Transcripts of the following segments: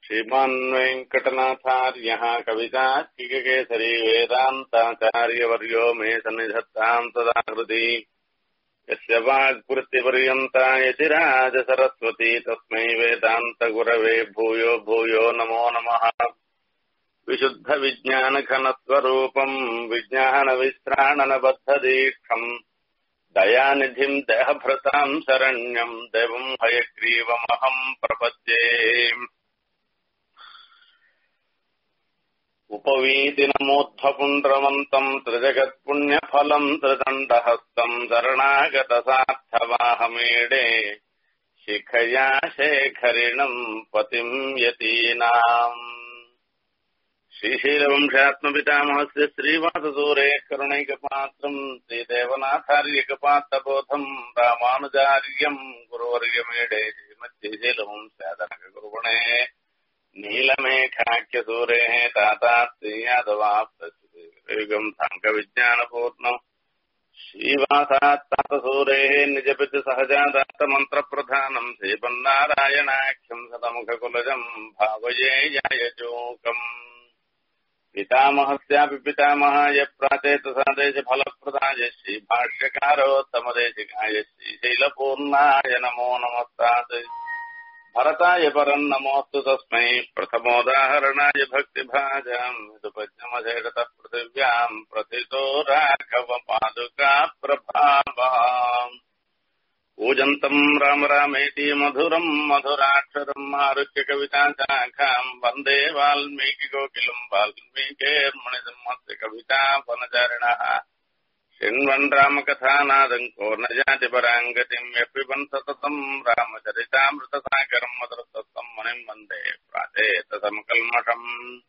श्रीमान् वेङ्कटनाथार्यः कवितात्मिककेसरी वेदान्ताचार्यवर्यो मे सन्निधत्ताम् सदा हृदि यस्य वाग्वृत्तिपर्यन्ता यतिराजसरस्वती तस्मै वेदान्तगुरवे भूयो भूयो नमो नमः विशुद्धविज्ञानघनस्वरूपम् विज्ञानविश्राणनबद्धदीक्षम् दयानिधिम् देहभृताम् शरण्यम् देवम् हयग्रीवमहम् प्रपद्ये उपवीतिनमोद्धपुण्ड्रवन्तम् त्रिजगत्पुण्यफलम् त्रिदण्डहस्तम् शरणागतसार्थवाहमीडे शिखया शेखरिणम् पतिम् यतीनाम् श्रीशीलवंशात्मपितामहस्य श्रीवाससूरे करुणैकपात्रम् श्रीदेवनाथार्यकपात्रबोधम् रामानुजार्यम् गुरुवर्यमेडे श्रीमच्छीशीलवंशादनकगुरुगुणे नीलमेघाख्यसूरेः तातात्यादवाप्तयुगम् साङ्गविज्ञानपूर्णम् श्रीवासात्तातसूरेः निजपितु सहजादात्तमन्त्रप्रधानम् श्रीपन्नारायणाख्यम् सतमुखकुलजम् भावये यायजोकम् पितामहस्यापि पितामहाय प्राचेतसादेशफलप्रदाय श्रीभाष्यकारोत्तमदेशिकाय श्रीशैलपूर्णाय नमो नमस्तात् भरताय परम् नमोऽस्तु तस्मै प्रथमोदाहरणाय भक्तिभाजाम् यदुपद्यमधेडतः पृथिव्याम् प्रथितो राघव पादुका प्रभावाम् पूजन्तम् राम रामेति मधुरम् मधुराक्षरम् आरुह्य कविताशाखाम् वन्दे वाल्मीकिकोकिलम् वाल्मीकेर्मणिसिंहस्य कविता वनचारिणः शृण्वन् रामकथानादम् को न जाति पराङ्गतिम् यपिबन् सततम् रामचरितामृतसागरम् मधुरसत्तम् मुनिम् वन्दे प्राचेतसमकल्मषम्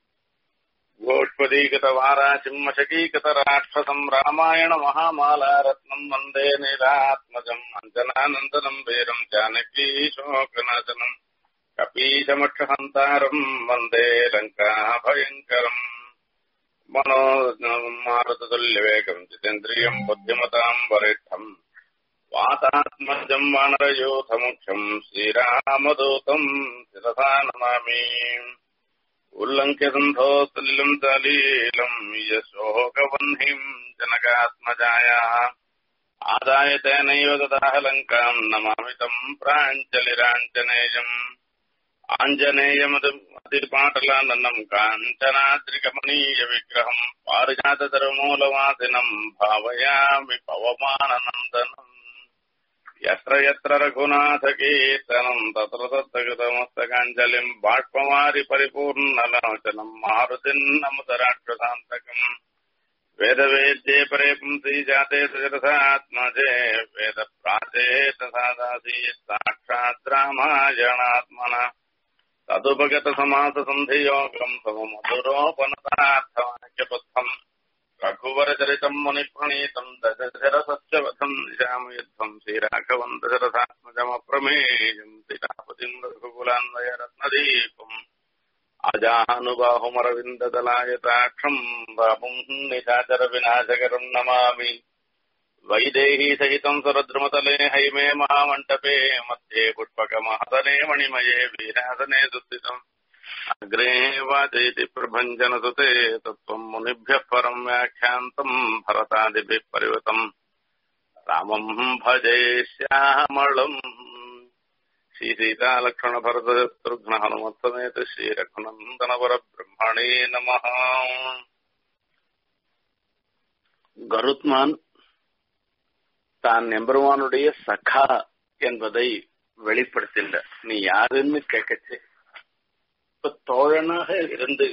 गोष्पदीकृतवाराचिम्मशकीकृतराक्षसम् रामायण महामालारत्नम् वन्दे नीलात्मजम् अञ्जनानन्दनम् वीरम् जानकीशोकनाशनम् कपीशमक्षहन्तारम् वन्दे लङ्काभयङ्करम् मनोमारुततुल्यवेगम् जितेन्द्रियम् बुद्धिमताम् वरिष्ठम् वातात्मजम् वानरयोथमुख्यम् श्रीरामदूतम् शिरसा नमामि उल्लङ्घ्य सन्धोस्तलिलम् सलीलम् यशोकवह्निम् जनकात्मजायाः आदाय तेनैव ददाह लङ्काम् नमामि तम् प्राञ्जलिराञ्जनेयम् आञ्जनेयमतिपाटलाननम् काञ्चनाद्रिकमणीयविग्रहम् पारिजातधर्मूलवासिनम् भावयामि पवमाननन्दनम् यत्र यत्र रघुनाथकीर्तनम् तत्र तत्र कृतमस्तकाञ्जलिम् बाष्पवारि परिपूर्णलोचनम् मारुतिन्नमुदराक्षसान्तकम् वेदवेद्ये परे पुंसि जाते सजरसात्मजे वेदप्राचेतसादासीत् साक्षात् रामायणात्मना तदुपगतसमाससन्धियोगम् सममधुरोपनतार्थवाक्यबद्धम् रघुवरचरितम् मुनिप्रणीतम् दशशरसस्यवधम् निशामयुद्धम् श्रीराघवम् दशरथात्मजमप्रमेयम् सीतापतिम् रघुकुलान्वयरत्नदीपम् अजानुबाहुमरविन्ददलायताक्षम् बाहुम् निशाचरविनाशकरम् नमामि वैदेही सहितम् सुरद्रुमतले हैमे महामण्डपे मध्ये पुष्पकमहसने मणिमये वीरासने सुस्थितम् अग्रे वाचयति प्रभञ्जनसुते तत्त्वम् मुनिभ्यः परम् व्याख्यान्तम् भरतादिभिः परिवृतम् रामम् भजे श्यामलम् श्रीसीतालक्ष्मणभरतशत्रुघ्न हनुमत्समेत श्रीरघुनन्दनवरब्रह्मणे नमः கருத்மான் தான் எம்பெருமானுடைய சகா என்பதை வெளிப்படுத்தின்ற நீ யாருன்னு கேட்கச்சு இப்ப தோழனாக இருந்து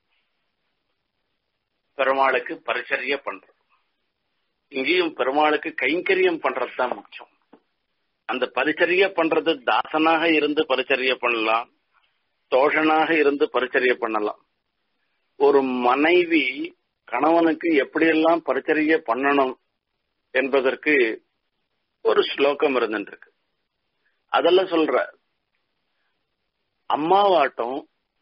பெருமாளுக்கு பரிச்சரிய பண்றது இங்கேயும் பெருமாளுக்கு கைங்கரியம் பண்றதுதான் முக்கியம் அந்த பரிச்சரிய பண்றது தாசனாக இருந்து பரிச்சரிய பண்ணலாம் தோழனாக இருந்து பரிச்சரிய பண்ணலாம் ஒரு மனைவி கணவனுக்கு எப்படியெல்லாம் பரிச்சரிய பண்ணணும் என்பதற்கு ஒரு ஸ்லோகம் இருந்துருக்கு அதெல்லாம் சொல்ற அம்மாவாட்டம்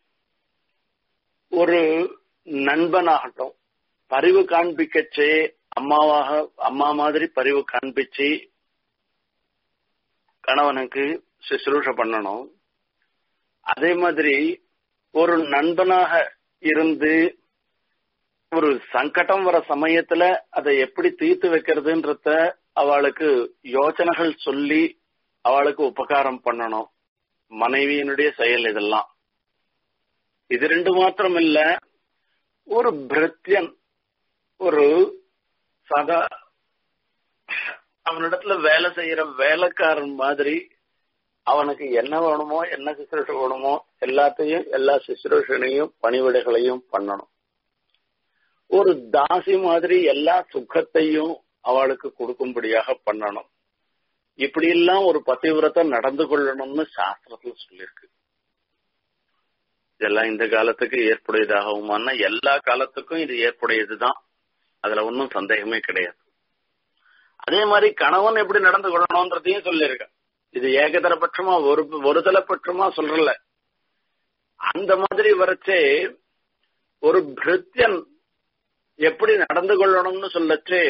ஒரு நண்பனாகட்டும் பரிவு காண்பிக்கச்சே அம்மாவாக அம்மா மாதிரி பரிவு காண்பிச்சு கணவனுக்கு சுசுரூஷ பண்ணணும் அதே மாதிரி ஒரு நண்பனாக இருந்து ஒரு சங்கடம் வர சமயத்துல அதை எப்படி தீர்த்து வைக்கிறதுன்றத அவளுக்கு யோசனைகள் சொல்லி அவளுக்கு உபகாரம் பண்ணணும் மனைவியினுடைய செயல் இதெல்லாம் இது ரெண்டு மாத்திரம் இல்ல ஒரு பிரத்யன் ஒரு சதா அவனிடத்துல வேலை செய்யற வேலைக்காரன் மாதிரி அவனுக்கு என்ன வேணுமோ என்ன சுசுரூஷ வேணுமோ எல்லாத்தையும் எல்லா சுசுரூஷனையும் பணிவிடைகளையும் பண்ணணும் ஒரு தாசி மாதிரி எல்லா சுகத்தையும் அவளுக்கு கொடுக்கும்படியாக பண்ணணும் இப்படி எல்லாம் ஒரு பதிவிரத்தை நடந்து கொள்ளணும்னு சாஸ்திரத்துல சொல்லியிருக்கு இதெல்லாம் இந்த காலத்துக்கு ஏற்புடையதாகுமானா எல்லா காலத்துக்கும் இது ஏற்புடையதுதான் அதுல ஒன்றும் சந்தேகமே கிடையாது அதே மாதிரி கணவன் எப்படி நடந்து கொள்ளணும்ன்றதையும் சொல்லியிருக்க இது ஏகதரபட்சமா ஒரு ஒரு தலைப்பட்சமா சொல்றல அந்த மாதிரி வரைச்சே ஒரு பிரித்யன் எப்படி நடந்து கொள்ளணும்னு சொல்லச்சே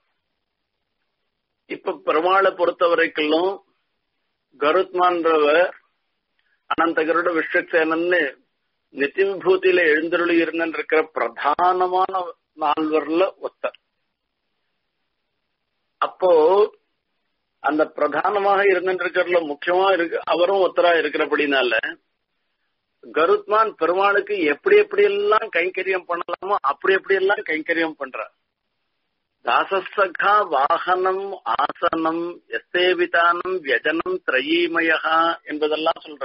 இப்ப பெருமாளை பொறுத்த வரைக்கும் கருத்மான்றவர் அனந்தகரோட விஸ்வக்சேனன்னு நித்திய விபூதியில எழுந்தருளி இருந்திருக்கிற பிரதானமான நால்வர்ல ஒத்தர் அப்போ அந்த பிரதானமாக இருந்திருக்கிறதுல முக்கியமா இருக்கு அவரும் ஒத்தரா இருக்கிறபடினால கருத்மான் பெருமாளுக்கு எப்படி எப்படி எல்லாம் கைங்கரியம் பண்ணலாமோ அப்படி எப்படி எல்லாம் கைங்கரியம் பண்றார் தாசசகா வாகனம் ஆசனம் எஸ்தேவிதானம் வியஜனம் திரையீமயா என்பதெல்லாம் சொல்ற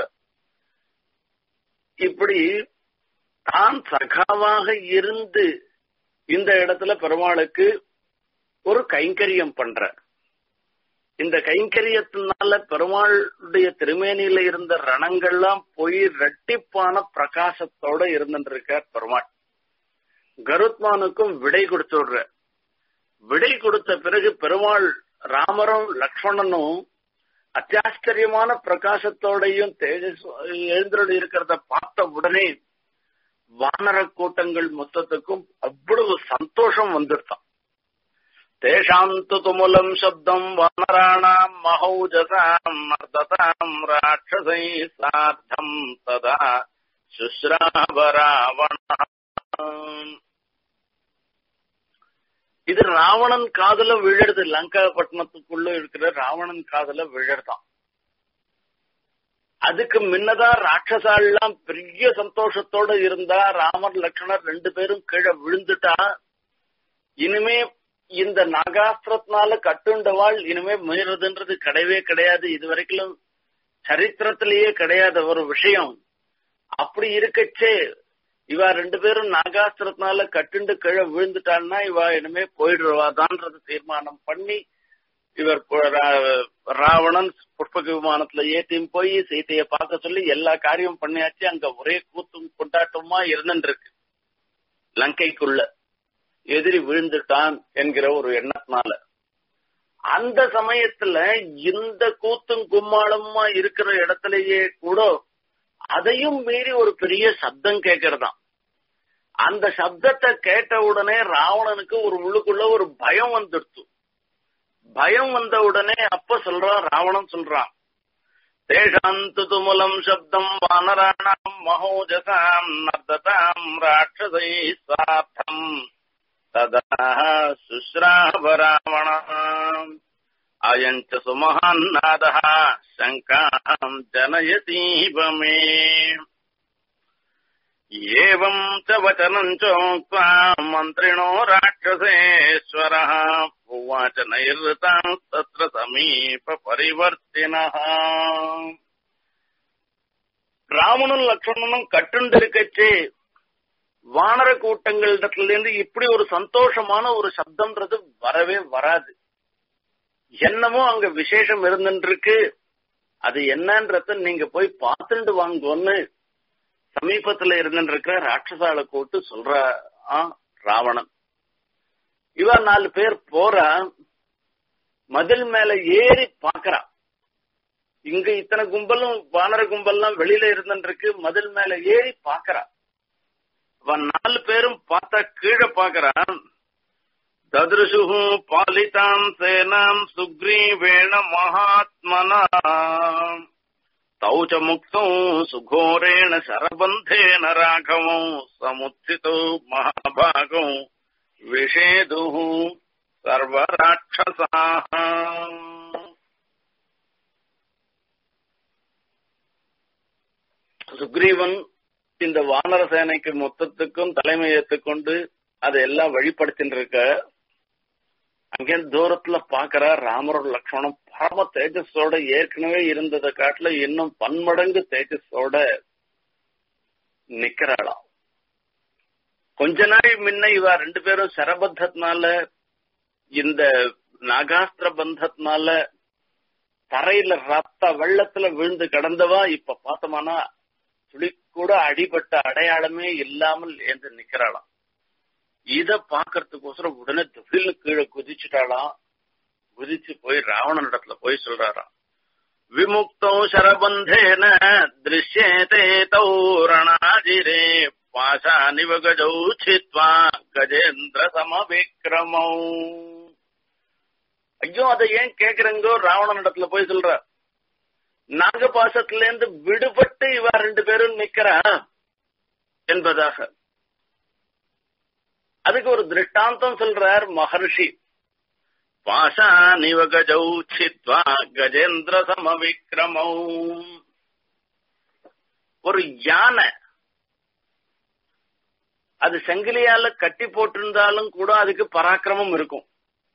இப்படி தான் சகாவாக இருந்து இந்த இடத்துல பெருமாளுக்கு ஒரு கைங்கரியம் பண்ற இந்த கைங்கரியத்தினால பெருமாளுடைய திருமேனியில இருந்த ரணங்கள்லாம் போய் ரெட்டிப்பான பிரகாசத்தோட இருந்துருக்கார் பெருமாள் கருத்மானுக்கும் விடை கொடுத்துடுற விடை கொடுத்த பிறகு பெருமாள் ராமரும் லக்ஷ்மணனும் அத்தியாச்சரியமான பிரகாசத்தோடையும் தேஜஸ் எழுந்தருள் இருக்கிறத பார்த்த உடனே வானர கூட்டங்கள் மொத்தத்துக்கும் அவ்வளவு சந்தோஷம் வந்துருத்தான் தேஷாம் து துமுலம் சப்தம் வானராணாம் மகௌஜசாம் மர்ததாம் ராட்சசை சார்த்தம் ததா சுஸ்ராவராவண இது ராவணன் காதல விழருது லங்கா பட்டணத்துக்குள்ள இருக்கிற ராவணன் காதல விழறதான் அதுக்கு முன்னதான் ராட்சசாலாம் பெரிய சந்தோஷத்தோட இருந்தா ராமர் லக்ஷ்மணர் ரெண்டு பேரும் கீழே விழுந்துட்டா இனிமே இந்த நாகாஸ்திரத்தினால கட்டுண்டவாள் இனிமே முயறதுன்றது கிடையவே கிடையாது இது வரைக்கும் சரித்திரத்திலேயே கிடையாத ஒரு விஷயம் அப்படி இருக்கச்சே இவா ரெண்டு பேரும் நாகாஸ்திரத்தினால கட்டுண்டு கீழே விழுந்துட்டான்னா இவா இனிமே போயிடுவாதான்றது தீர்மானம் பண்ணி இவர் ராவணன் புஷ்பக விமானத்துல ஏத்தியும் போய் சீத்தைய பார்க்க சொல்லி எல்லா காரியம் பண்ணியாச்சு அங்க ஒரே கூத்தும் கொண்டாட்டமா இருந்துட்டு இருக்கு லங்கைக்குள்ள எதிரி விழுந்துட்டான் என்கிற ஒரு எண்ணத்தினால அந்த சமயத்துல இந்த கூத்தும் கும்மாளமா இருக்கிற இடத்திலேயே கூட அதையும் மீறி ஒரு பெரிய சப்தம் கேட்கறதாம் அந்த சப்தத்தை கேட்ட உடனே ராவணனுக்கு ஒரு உள்ளுக்குள்ள ஒரு பயம் வந்துடுச்சு பயம் வந்த உடனே அப்ப சொல்றான் ராவணன் சொல்றான் தேஷாந்து துமுலம் சப்தம் வானராணாம் மகோஜசாம் நர்ததாம் ராட்சசை சார்த்தம் ததா சுஸ்ராவ ராவண அயஞ்ச சுமஹான்னாத சங்காம் ஜனயதீவ மே एवम् च वचनम् चोक्त्वा मन्त्रिणो राक्षसेश्वरः उवाच नैरृतांस्तत्र समीप परिवर्तिनः ராமனும் லக்ஷ்மணனும் கட்டுண்டிருக்கச்சே வானர கூட்டங்களிடத்துல இருந்து இப்படி ஒரு சந்தோஷமான ஒரு சப்தம்ன்றது வரவே வராது என்னமோ அங்க விசேஷம் இருந்துருக்கு அது என்னன்றத நீங்க போய் பார்த்துட்டு வாங்கன்னு சமீபத்துல இருந்துருக்கிற ராட்சசால கூட்டு சொல்ற ராவணன் இவ நாலு பேர் போற மதில் மேல ஏறி பாக்குறா இங்க இத்தனை கும்பலும் வானர கும்பல்லாம் வெளியில இருந்துருக்கு மதில் மேல ஏறி பாக்குறா அவன் நாலு பேரும் பார்த்தா கீழே பாக்குறான் ததிருஷு பாலிதாம் சேனாம் சுக்ரீவேண மகாத்மனா तौ च मुक्तौ सुघोरेण शरबन्धेन राघवौ समुत्थितौ महाभागौ विषेदुः सर्वराक्षसाः சுக்ரீவன் இந்த வானர சேனைக்கு மொத்தத்துக்கும் தலைமை ஏற்றுக்கொண்டு அதை எல்லாம் வழிபடுத்தின்னு இருக்க அங்கே தூரத்துல பாக்குற ராமரோட லட்சணம் பரம தேஜஸோட ஏற்கனவே இருந்ததை காட்டுல இன்னும் பன்மடங்கு தேஜஸோட நிக்கிறாளாம் கொஞ்ச நாள் முன்ன இவ ரெண்டு பேரும் சரபத்தத்தினால இந்த நாகாஸ்திர பந்தத்தினால தரையில ரத்த வெள்ளத்துல விழுந்து கிடந்தவா இப்ப பார்த்தோம்னா துளி கூட அடிபட்ட அடையாளமே இல்லாமல் என்று நிக்கிறாளாம் இத பாக்குறதுக்கோசரம் உடனே துகில் கீழே குதிச்சுட்டாளாம் குதிச்சு போய் ராவணன் இடத்துல போய் சொல்றாராம் விமுக்தோ சரபந்தேன திருஷ்யேதே தௌரணாஜிரே பாசானிவ கஜௌ சித்வா கஜேந்திர சமவிக்ரமௌ ஐயோ அதை ஏன் கேக்குறங்கோ ராவணன் இடத்துல போய் சொல்ற நாகபாசத்துல இருந்து விடுபட்டு இவ ரெண்டு பேரும் நிக்கிறா என்பதாக அதுக்கு ஒரு திருஷ்டாந்தம் சொல்றார் மகர்ஷி பாஷானிவ கஜௌ சித்வா கஜேந்திர சமவிக்ரமௌ ஒரு யானை அது செங்கிலியால கட்டி போட்டிருந்தாலும் கூட அதுக்கு பராக்கிரமம் இருக்கும்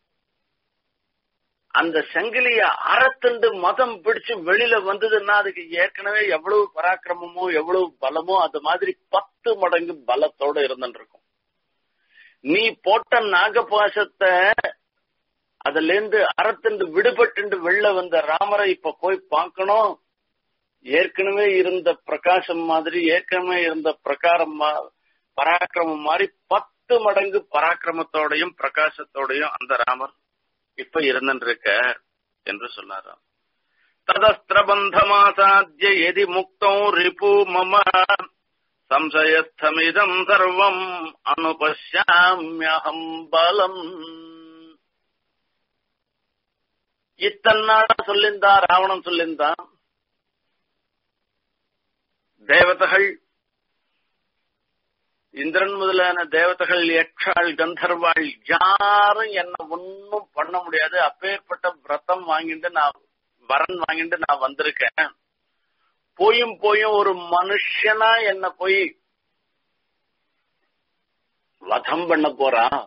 அந்த செங்கிலிய அறத்துண்டு மதம் பிடிச்சு வெளியில வந்ததுன்னா அதுக்கு ஏற்கனவே எவ்வளவு பராக்கிரமமோ எவ்வளவு பலமோ அது மாதிரி பத்து மடங்கு பலத்தோட இருந்துட்டு இருக்கும் நீ போட்ட நாகபாசத்தை அதுல இருந்து அறத்துண்டு விடுபட்டு வெளில வந்த ராமரை இப்ப போய் பார்க்கணும் ஏற்கனவே இருந்த பிரகாசம் மாதிரி ஏற்கனவே இருந்த பிரகாரம் பராக்கிரமம் மாதிரி பத்து மடங்கு பராக்கிரமத்தோடையும் பிரகாசத்தோடையும் அந்த ராமர் இப்ப இருந்துருக்க என்று சொன்னாராம் ததஸ்திரபந்தமாசாத்திய எதி முக்தோ ரிபு மம சம்சயஸ்தமிதம் சர்வம் அனுபஷ்யாமியகம் பலம் இத்தன்னாட சொல்லிந்தா ராவணன் சொல்லிந்தான் தேவதைகள் இந்திரன் முதலான தேவதைகள் யக்ஷாள் கந்தர்வாள் யாரும் என்ன ஒன்னும் பண்ண முடியாது அப்பேற்பட்ட விரதம் வாங்கிட்டு நான் வரன் வாங்கிட்டு நான் வந்திருக்கேன் போயும் போயும் ஒரு மனுஷனா என்ன போய் வதம் பண்ண போறான்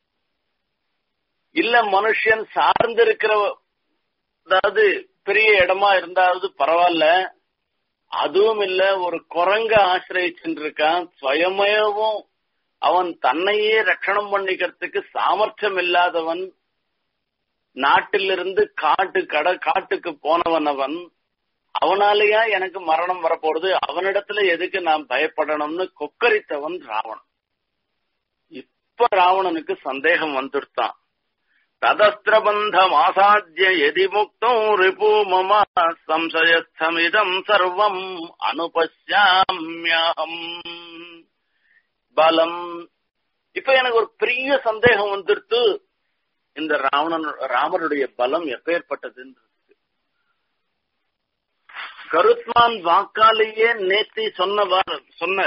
இல்ல மனுஷன் சார்ந்து இருக்கிற அதாவது பெரிய இடமா இருந்தாவது பரவாயில்ல அதுவும் இல்ல ஒரு குரங்க ஆசிரியச்சுட்டு இருக்கான் சுயமயவும் அவன் தன்னையே ரட்சணம் பண்ணிக்கிறதுக்கு சாமர்த்தியம் இல்லாதவன் நாட்டிலிருந்து காட்டு கட காட்டுக்கு போனவன் அவன் அவனாலேயா எனக்கு மரணம் வரப்போறது அவனிடத்துல எதுக்கு நான் பயப்படணும்னு கொக்கரித்தவன் ராவணன் இப்ப ராவணனுக்கு சந்தேகம் வந்துடுத்தான் ததஸ்திரபந்தமாசாத்திய எதி முக்தம் ரிபு மம சம்சயஸ்தமிதம் சர்வம் அனுபஷ்யாமியம் பலம் இப்ப எனக்கு ஒரு பெரிய சந்தேகம் வந்துடுத்து இந்த ராவணன் ராமருடைய பலம் எப்பேற்பட்டதுன்றது கருத்மான் வாக்காலேயே நேத்தி சொன்னவார் சொன்ன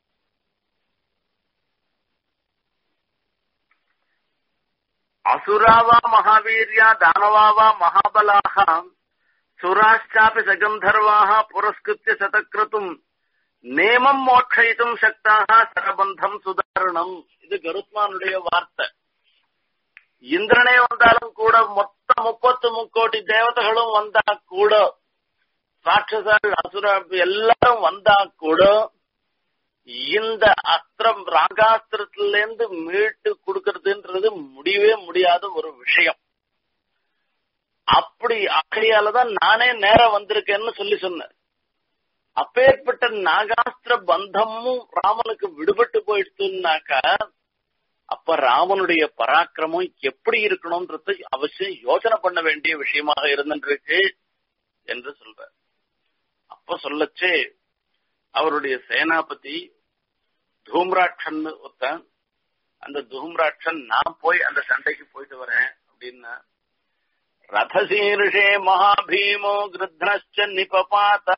அசுராவா மகாவீர்யா தானவாவா மகாபலாக சுராஷ்டாபி சகந்தர்வாக புரஸ்கிருத்திய சதக்கிருத்தும் நேமம் மோட்சயித்தும் சக்தாக சரபந்தம் சுதாரணம் இது கருத்மானுடைய வார்த்தை இந்திரனே வந்தாலும் கூட மொத்த முப்பத்து முக்கோடி தேவதைகளும் வந்தா கூட ராட்சசர்கள் அசுர எல்லாரும் வந்தா கூட இந்த அஸ்திரம் ராகாஸ்திரத்துல இருந்து மீட்டு கொடுக்கறதுன்றது முடியவே முடியாத ஒரு விஷயம் அப்படி அகையாலதான் நானே நேரம் வந்திருக்கேன்னு சொல்லி சொன்னேன் அப்பேற்பட்ட நாகாஸ்திர பந்தமும் ராமனுக்கு விடுபட்டு போயிடுச்சுன்னாக்கா அப்ப ராமனுடைய பராக்கிரமம் எப்படி இருக்கணும்ன்றது அவசியம் யோசனை பண்ண வேண்டிய விஷயமாக இருந்துருக்கு என்று சொல்ற அப்ப சொல்லச்சே அவருடைய சேனாபதி தூம்ராட்சன் ஒருத்தன் அந்த தூம்ராட்சன் நான் போய் அந்த சண்டைக்கு போயிட்டு வரேன் அப்படின்னா ரதசீர்ஷே மகாபீமோ கிருத்னச்ச நிபபாத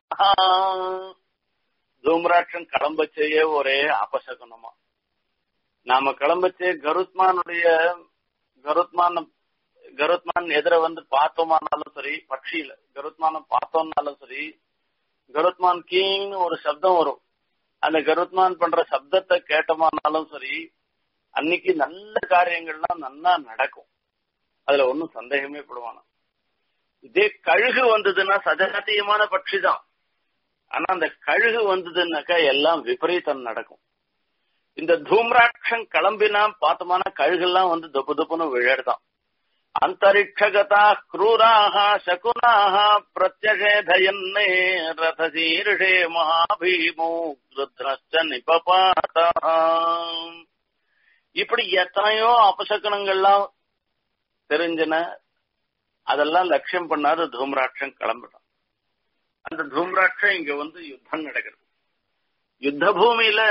தூம்ராட்சன் கிளம்பச்சேயே ஒரே அபசகுனமா நாம கிளம்பச்சே கருத்மானுடைய கருத்மான கருத்மான் எதிர வந்து பார்த்தோமானாலும் சரி பட்சியில கருத்மான பார்த்தோம்னாலும் சரி கருத்மான் கீங்னு ஒரு சப்தம் வரும் அந்த கருத்மான் பண்ற சப்தத்தை கேட்டோமானாலும் சரி அன்னைக்கு நல்ல காரியங்கள்லாம் நல்லா நடக்கும் அதுல ஒன்னும் சந்தேகமே படுவானா இதே கழுகு வந்ததுன்னா சஜாத்தியமான பட்சி தான் ஆனா அந்த கழுகு வந்ததுன்னாக்கா எல்லாம் விபரீதம் நடக்கும் இந்த தூம்ராட்சம் கிளம்பினா பார்த்தோம்னா கழுகெல்லாம் வந்து தொப்பு தொப்புன்னு விழடுதான் அந்தரிக்ஷகதா கிரூராக சகுனாக பிரத்யஷேதயன்னே ரதசீர்ஷே மகாபீமோ ருத்ரஸ்ட நிபபாதா இப்படி எத்தனையோ அபசகனங்கள்லாம் தெரிஞ்சன அதெல்லாம் லட்சியம் பண்ணாத தூம்ராட்சம் கிளம்பிட்டான் அந்த தூம்ராட்சம் இங்க வந்து யுத்தம் நடக்கிறது யுத்த பூமியில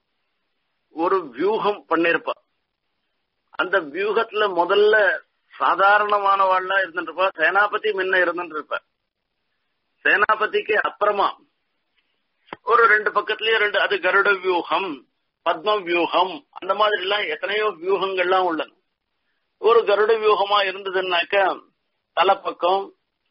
ஒரு வியூகம் பண்ணிருப்பா அந்த வியூகத்துல முதல்ல சாதாரணமானவாள்லாம் இருந்துருப்பா சேனாபதி முன்ன இருந்துருப்ப சேனாபதிக்கு அப்புறமா ஒரு ரெண்டு பக்கத்துலயே ரெண்டு அது கருட வியூகம் பத்ம வியூகம் அந்த மாதிரி எல்லாம் எத்தனையோ வியூகங்கள்லாம் உள்ளன ஒரு கருட வியூகமா இருந்ததுன்னாக்க தலைப்பக்கம்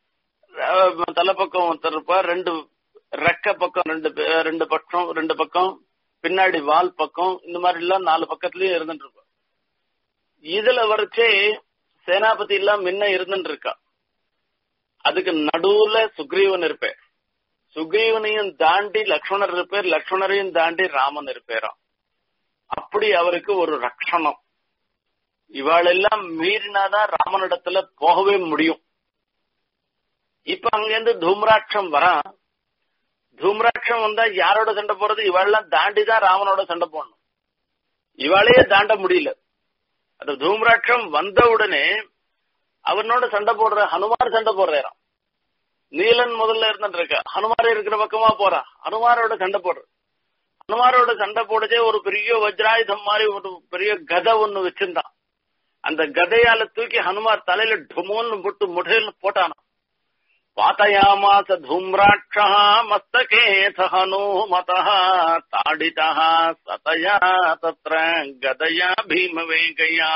தலைப்பக்கம் ஒருத்தர் இருப்பா ரெண்டு ரெக்க பக்கம் ரெண்டு ரெண்டு பக்கம் ரெண்டு பக்கம் பின்னாடி வால் பக்கம் இந்த மாதிரி எல்லாம் நாலு பக்கத்துலயும் இருந்துட்டு இருப்பா இதுல வரைச்சே சேனாபதி எல்லாம் முன்ன இருந்துட்டு இருக்கா அதுக்கு நடுவுல சுக்ரீவன் இருப்பேன் சுக்ரீவனையும் தாண்டி லக்ஷ்மணர் இருப்பேர் லக்ஷ்மணரையும் தாண்டி ராமன் இருப்பேராம் அப்படி அவருக்கு ஒரு ரக்ஷணம் இவாளெல்லாம் மீறினாதான் ராமனிடத்துல போகவே முடியும் இப்ப அங்கிருந்து தூம்ராட்சம் வரான் தூம்ராட்சம் வந்தா யாரோட சண்டை போறது இவாளெல்லாம் தாண்டி தான் ராமனோட சண்டை போடணும் இவாளையே தாண்ட முடியல அந்த தூம்ராட்சம் வந்த உடனே அவனோட சண்டை போடுற ஹனுமார் சண்டை போடுறாராம் நீலன் முதல்ல இருந்துட்டு இருக்க ஹனுமார் இருக்கிற பக்கமா போறா ஹனுமாரோட சண்டை போடுற ஹனுமாரோட சண்டை போடுச்சே ஒரு பெரிய வஜ்ராயுதம் மாதிரி ஒரு பெரிய கதை ஒண்ணு வச்சிருந்தான் அந்த கதையால தூக்கி ஹனுமார் தலையில டுமோன்னு போட்டு முடையில போட்டானாம் पातयामास धूम्राक्षः मस्तकेऽथ हनूमतः ताडितः सतया तत्र गदया भीमवेगया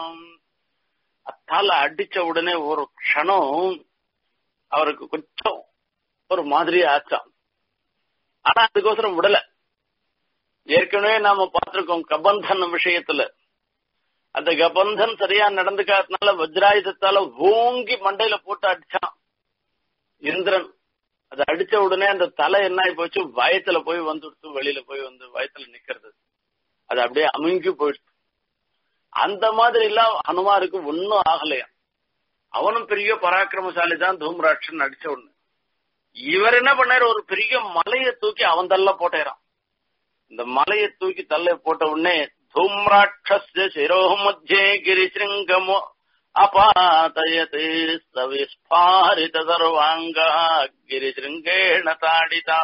அத்தால அடிச்ச உடனே ஒரு க்ஷணம் அவருக்கு கொஞ்சம் ஒரு மாதிரி ஆச்சாம் ஆனா அதுக்கோசரம் விடல ஏற்கனவே நாம பார்த்திருக்கோம் கபந்தன் விஷயத்துல அந்த கபந்தன் சரியா நடந்துக்காதனால வஜ்ராயுதத்தால ஓங்கி மண்டையில போட்டு அடிச்சான் இந்திரன் அது அடிச்ச உடனே அந்த தலை என்ன ஆகி போச்சு வயத்துல போய் வந்துடுச்சு வெளியில போய் வந்து வயத்துல நிக்கிறது அது அப்படியே அமுங்கி போயிடுச்சு அந்த மாதிரி எல்லாம் ஹனுமாருக்கு ஒன்னும் ஆகலையா அவனும் பெரிய பராக்கிரமசாலி தான் தூம்ராட்சன் அடிச்ச உடனே இவர் என்ன பண்ணாரு ஒரு பெரிய மலையை தூக்கி அவன் தள்ள போட்டேறான் இந்த மலையை தூக்கி தள்ள போட்ட உடனே தூம்ராட்சஸ்ய சிரோ மத்தியே கிரிசிருங்கமோ அபாதயத் சவிஸ்பாரித சர்வாங்கா கிரிசிருங்கேண தாடிதா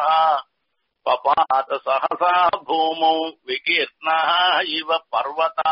பபாத சகசா பூமௌ விகீர்ணா இவ பர்வதா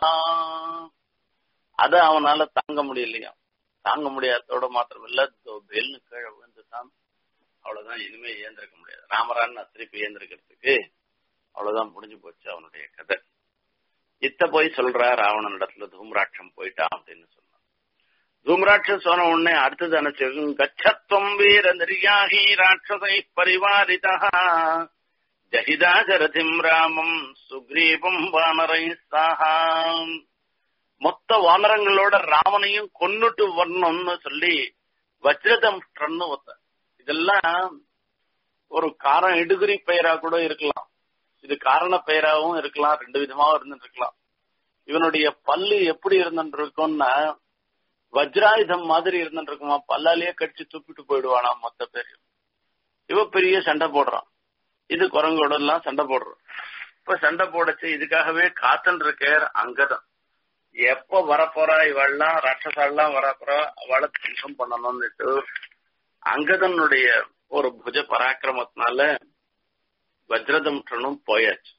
அத அவனால தாங்க முடியலையா தாங்க முடியாததோட மாத்திரமில்ல பெல்னு கீழே விழுந்துட்டான் அவ்வளவுதான் இனிமே ஏந்திருக்க முடியாது ராமரான் திருப்பி ஏந்திருக்கிறதுக்கு அவ்வளவுதான் முடிஞ்சு போச்சு அவனுடைய கதை இத்த போய் சொல்ற ராவணன் இடத்துல தூம்ராட்சம் போயிட்டான் அப்படின்னு சொன்னான் தூம்ராட்சம் சொன்ன உடனே அடுத்தது நினைச்சு கச்சத்வம் வீர நெறியாகி ராட்சசை பரிவாரிதா ஜஹிதாஜரதிம் ராமம் சுக்ரீபம் வானரை சாஹாம் மொத்த வானரங்களோட ராமனையும் கொன்னுட்டு வரணும்னு சொல்லி வஜ்ரதம்ஷ்டன்னு ஒத்த இதெல்லாம் ஒரு காரம் இடுகுறி பெயரா கூட இருக்கலாம் இது காரண பெயராகவும் இருக்கலாம் ரெண்டு விதமாவும் இருந்துட்டு இருக்கலாம் இவனுடைய பல்லு எப்படி இருந்துட்டு இருக்கும்னா வஜ்ராயுதம் மாதிரி இருந்துட்டு இருக்குமா பல்லாலேயே கடிச்சு துப்பிட்டு போயிடுவானா மொத்த பேரையும் இவ பெரிய சண்டை போடுறான் இது குரங்கோட எல்லாம் சண்டை போடுறோம் இப்ப சண்டை போடச்சு இதுக்காகவே காத்தன் இருக்கார் அங்கதான் எப்ப வரப்போறா இவெல்லாம் ராட்சசாலாம் வரப்போறா அவளை துன்பம் பண்ணணும்னுட்டு அங்கதனுடைய ஒரு புஜ பராக்கிரமத்தினால வஜ்ரதமுற்றனும் போயாச்சு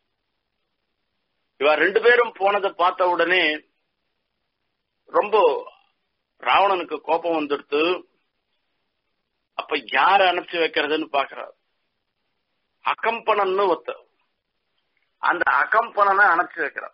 இவ ரெண்டு பேரும் போனதை பார்த்த உடனே ரொம்ப ராவணனுக்கு கோபம் வந்துடுத்து அப்ப யார அனுப்பிச்சு வைக்கிறதுன்னு பாக்குறாரு அகம்பனன்னு ஒத்த அந்த அகம்பனனை அனுப்பிச்சு வைக்கிறார்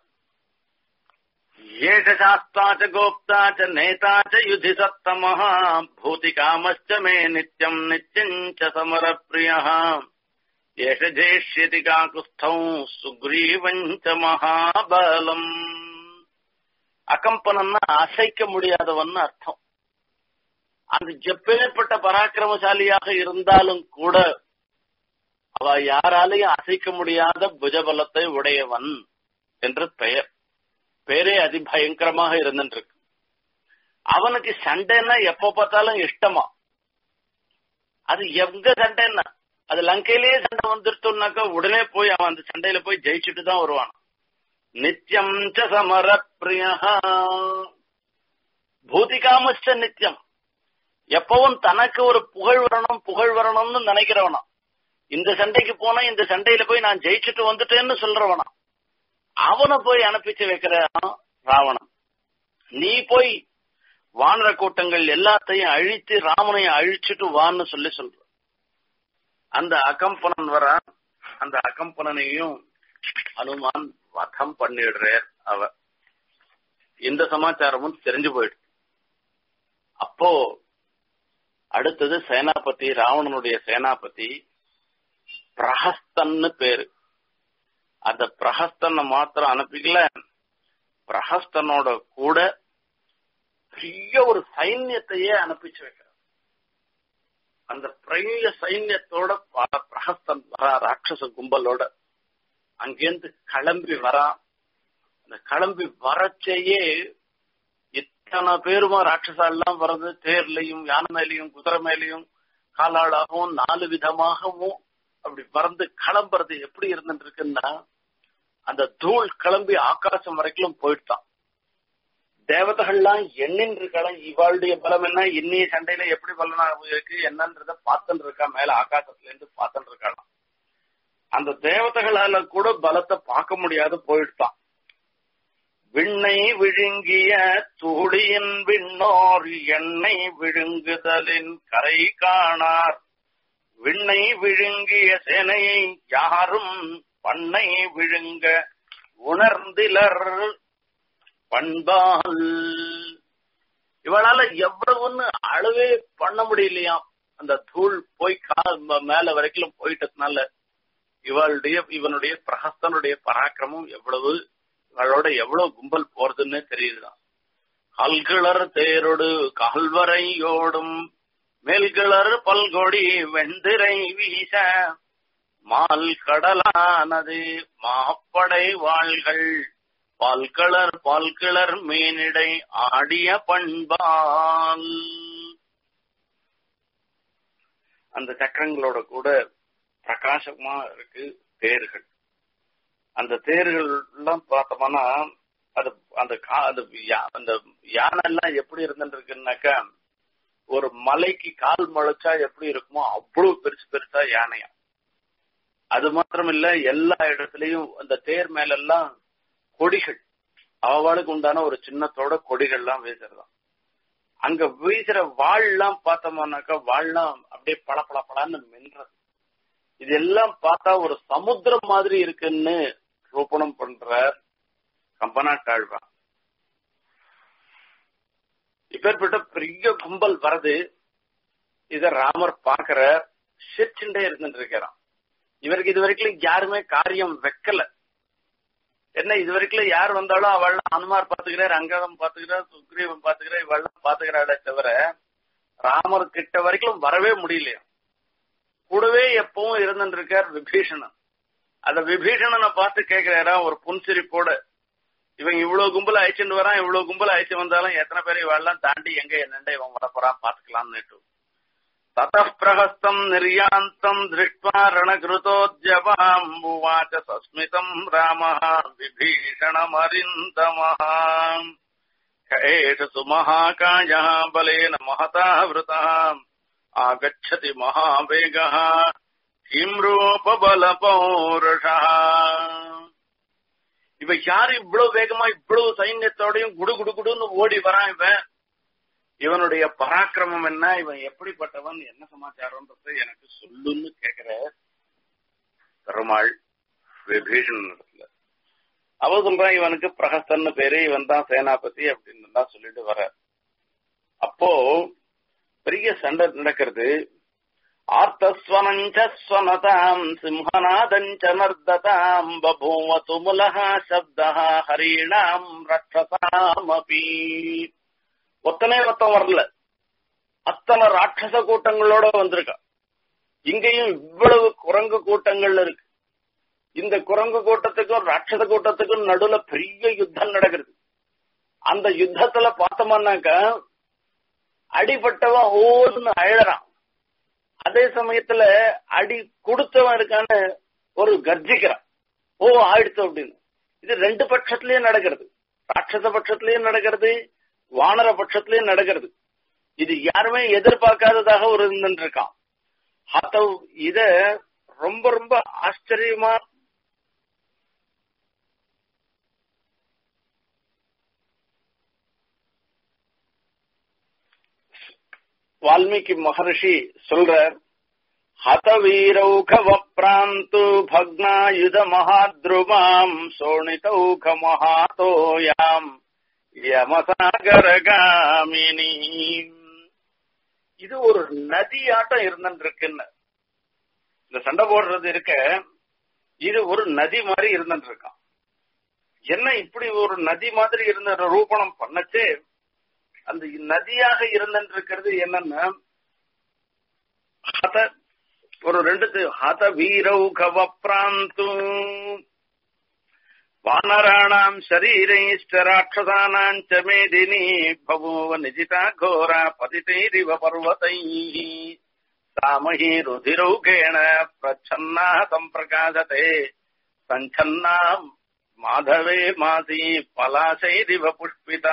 ஏஷ சாஸ்தாச்ச கோப்தாச்ச நேதாச்ச யுதி சத்தமஹ பூதி காமச்ச மே நித்யம் நித்யஞ்ச சமர பிரியா ஏஷ ஜேஷ்யதி காகுஸ்தௌ சுக்ரீவஞ்ச மகாபலம் அகம்பனன்னா அசைக்க முடியாதவன் அர்த்தம் அது எப்பேற்பட்ட பராக்கிரமசாலியாக இருந்தாலும் கூட அவ யாராலையும் அசைக்க முடியாத புஜபலத்தை உடையவன் என்று பெயர் பேரே அதிபயங்கரமாக இருந்துருக்கு அவனுக்கு சண்டைன்னா எப்ப பார்த்தாலும் இஷ்டமா அது எங்க சண்டைன்னா அது லங்கையிலேயே சண்டை வந்துருத்தோம்னாக்கா உடனே போய் அவன் அந்த சண்டையில போய் ஜெயிச்சுட்டு தான் வருவான் நித்தியம் ச சமர பிரியா பூதிகாமச்ச நித்தியம் எப்பவும் தனக்கு ஒரு புகழ் வரணும் புகழ் வரணும்னு நினைக்கிறவனா இந்த சண்டைக்கு போனா இந்த சண்டையில போய் நான் ஜெயிச்சுட்டு வந்துட்டேன்னு சொல்றவனா அவனை போய் அனுப்பிச்சு வைக்கிறான் ராவணன் நீ போய் வானர கூட்டங்கள் எல்லாத்தையும் அழித்து ராமனை அழிச்சுட்டு வான்னு சொல்லி சொல்ற அந்த அகம்பனன் வர அந்த அகம்பனனையும் அனுமான் வதம் பண்ணிடுறார் அவ இந்த சமாச்சாரமும் தெரிஞ்சு போயிடுது அப்போ அடுத்தது சேனாபதி ராவணனுடைய சேனாபதி பிரஹஸ்தன்னு பேரு அந்த பிரஹஸ்தனை மாத்திரம் அனுப்பிக்கல பிரஹஸ்தனோட கூட பெரிய ஒரு சைன்யத்தையே அனுப்பிச்சு வைக்கிறார் அந்த பெரிய சைன்யத்தோட பிரஹஸ்தன் வரா ராட்சச கும்பலோட அங்கேருந்து கிளம்பி வரான் அந்த கிளம்பி வரச்சேயே இத்தனை பேருமா ராட்சசா எல்லாம் வர்றது தேர்லையும் யானை மேலையும் குதிரை மேலையும் காலாளாகவும் நாலு விதமாகவும் அப்படி பறந்து கிளம்புறது எப்படி இருந்துட்டு இருக்குன்னா அந்த தூள் கிளம்பி ஆகாசம் வரைக்கும் போயிட்டான் தேவதைகள்லாம் எண்ணின்னு இருக்கலாம் இவாளுடைய பலம் என்ன இன்னைய சண்டையில எப்படி பலனா இருக்கு என்னன்றத பார்த்துட்டு இருக்கா மேல ஆகாசத்துல இருந்து பார்த்துட்டு இருக்கலாம் அந்த தேவதைகளால கூட பலத்தை பார்க்க முடியாது போயிட்டான் விண்ணை விழுங்கிய தூளியின் விண்ணோர் எண்ணெய் விழுங்குதலின் கரை காணார் விண்ணை விழுங்கிய சேனையை யாரும் பண்ணை விழுங்க உணர்ந்திலர் பண்பால் இவளால எவ்வளவுன்னு அளவே பண்ண முடியலையாம் அந்த தூள் போய் கால் மேல வரைக்கும் போயிட்டதுனால இவளுடைய இவனுடைய பிரகஸ்தனுடைய பராக்கிரமம் எவ்வளவு இவளோட எவ்வளவு கும்பல் போறதுன்னு தெரியுதுதான் கல்கிளர் தேரொடு கால்வரையோடும் மேல்கிளர் பல்கொடி வெண்திரை வீச மால் கடலானது மாப்படை வாள்கள் பால்கிளர் பால்கிளர் மீனிடை ஆடிய பண்பால் அந்த சக்கரங்களோட கூட பிரகாசமா இருக்கு தேர்கள் அந்த தேர்கள் எல்லாம் பார்த்தோம்னா அது அந்த அந்த அந்த யானை எல்லாம் எப்படி இருந்துட்டு இருக்குன்னாக்கா ஒரு மலைக்கு கால் முளைச்சா எப்படி இருக்குமோ அவ்வளவு பெருசு பெருசா யானையா அது மாத்திரம் இல்ல எல்லா இடத்துலயும் அந்த தேர் மேல எல்லாம் கொடிகள் அவளுக்கு உண்டான ஒரு சின்னத்தோட கொடிகள் எல்லாம் வீசுறதாம் அங்க வீசுற வாள்லாம் பார்த்தோம்னாக்கா வாள்லாம் அப்படியே பள பள பளன்னு மின்றது இது எல்லாம் பார்த்தா ஒரு சமுத்திரம் மாதிரி இருக்குன்னு ரூபணம் பண்ற கம்பனா தாழ்வா இப்பேற்பட்ட பெரிய கும்பல் வருது இத ராமர் பாக்குற சிரிச்சுட்டே இருந்துட்டு இருக்கிறான் இவருக்கு இது வரைக்கும் யாருமே காரியம் வைக்கல என்ன இது வரைக்கும் யார் வந்தாலும் அவள்லாம் அனுமார் பாத்துக்கிறார் அங்கதம் பாத்துக்கிறார் சுக்ரீவன் பாத்துக்கிறார் இவெல்லாம் பாத்துக்கிறாளே தவிர ராமர் கிட்ட வரைக்கும் வரவே முடியலையா கூடவே எப்பவும் இருந்துட்டு இருக்கார் விபீஷணன் அந்த விபீஷணனை பார்த்து கேட்கிறாரா ஒரு புன்சிரிப்போட இவன் இவ்வளவு கும்பல அழைச்சிட்டு வரான் இவ்வளவு கும்பல அழைச்சு வந்தாலும் எத்தனை பேரை இவெல்லாம் தாண்டி எங்க என்னண்ட இவன் வரப்போறான் பாத்துக்கலாம்னு ततः प्रहस्तम् निर्यान्तम् दृष्ट्वा रणकृतोद्यवाम्बुवाच सस्मितम् रामः विभीषणमरिन्दमः एष सुमहाकायः बलेन महता वृतः आगच्छति महावेगः किम् रूपबलपौरुषः இவ யாரு இவ்வளவு வேகமா இவ்வளவு சைன்யத்தோடையும் குடு குடு குடுன்னு ஓடி வரான் இவன் இவனுடைய பராக்கிரமம் என்ன இவன் எப்படிப்பட்டவன் என்ன சமாச்சாரம்ன்றது எனக்கு சொல்லுன்னு கேக்குற பெருமாள் விபீஷணன் இடத்துல அவ சொல்றான் இவனுக்கு பிரகஸ்தன்னு பேரு இவன் தான் சேனாபதி அப்படின்னு தான் சொல்லிட்டு வர அப்போ பெரிய சண்டை நடக்கிறது ஆர்த்தஸ்வனஞ்ச ஸ்வனதாம் சிம்ஹநாதஞ்ச நர்ததாம் பபூவ துமுலஹ சப்தா ஹரீணாம் ரட்சசாமபி ஒத்தனே ஒத்தம் வரல அத்தனை ராட்சச கூட்டங்களோட வந்திருக்கா இங்கேயும் இவ்வளவு குரங்கு கூட்டங்கள் இருக்கு இந்த குரங்கு கூட்டத்துக்கும் ராட்சச கூட்டத்துக்கும் நடுவுல பெரிய யுத்தம் நடக்கிறது அந்த யுத்தத்துல பார்த்தோம்னாக்கா அடிபட்டவன் ஓன்னு அழறான் அதே சமயத்துல அடி கொடுத்தவன் இருக்கான்னு ஒரு கர்ஜிக்கிறான் ஓ ஆயிடுச்சு அப்படின்னு இது ரெண்டு பட்சத்திலயும் நடக்கிறது ராட்சச பட்சத்திலயும் நடக்கிறது வானர பட்சத்திலயும் நடக்கிறது இது யாருமே எதிர்பார்க்காததாக ஒரு இருந்துட்டு இருக்கான் ஹத்தவ் இத ரொம்ப ரொம்ப ஆச்சரியமா வால்மீகி மகர்ஷி சொல்றார் ஹதவீரௌகவப்ராந்து பக்னாயுத மகாத்ருமாம் சோணிதௌக மகாதோயாம் யமசாகரகாமினி இது ஒரு நதியாட்டம் இருந்துட்டு இருக்குன்னு இந்த சண்டை போடுறது இருக்க இது ஒரு நதி மாதிரி இருந்துட்டு இருக்கான் என்ன இப்படி ஒரு நதி மாதிரி இருந்த ரூபணம் பண்ணச்சு அந்த நதியாக இருந்துட்டு இருக்கிறது என்னன்னா ஹத ஒரு ரெண்டு ஹத வீரௌ கவப்ராந்து வானராணாம் சரீரைஷ்ட ராட்சசானாம் ச மேதினி பபூவ நிஜிதா கோரா பதிதைரிவ பர்வதை சாமஹி ருதிரௌகேண பிரச்சன்னா சம்பிரகாசதே சஞ்சன்னா மாதவே மாசி பலாசைரிவ புஷ்பிதா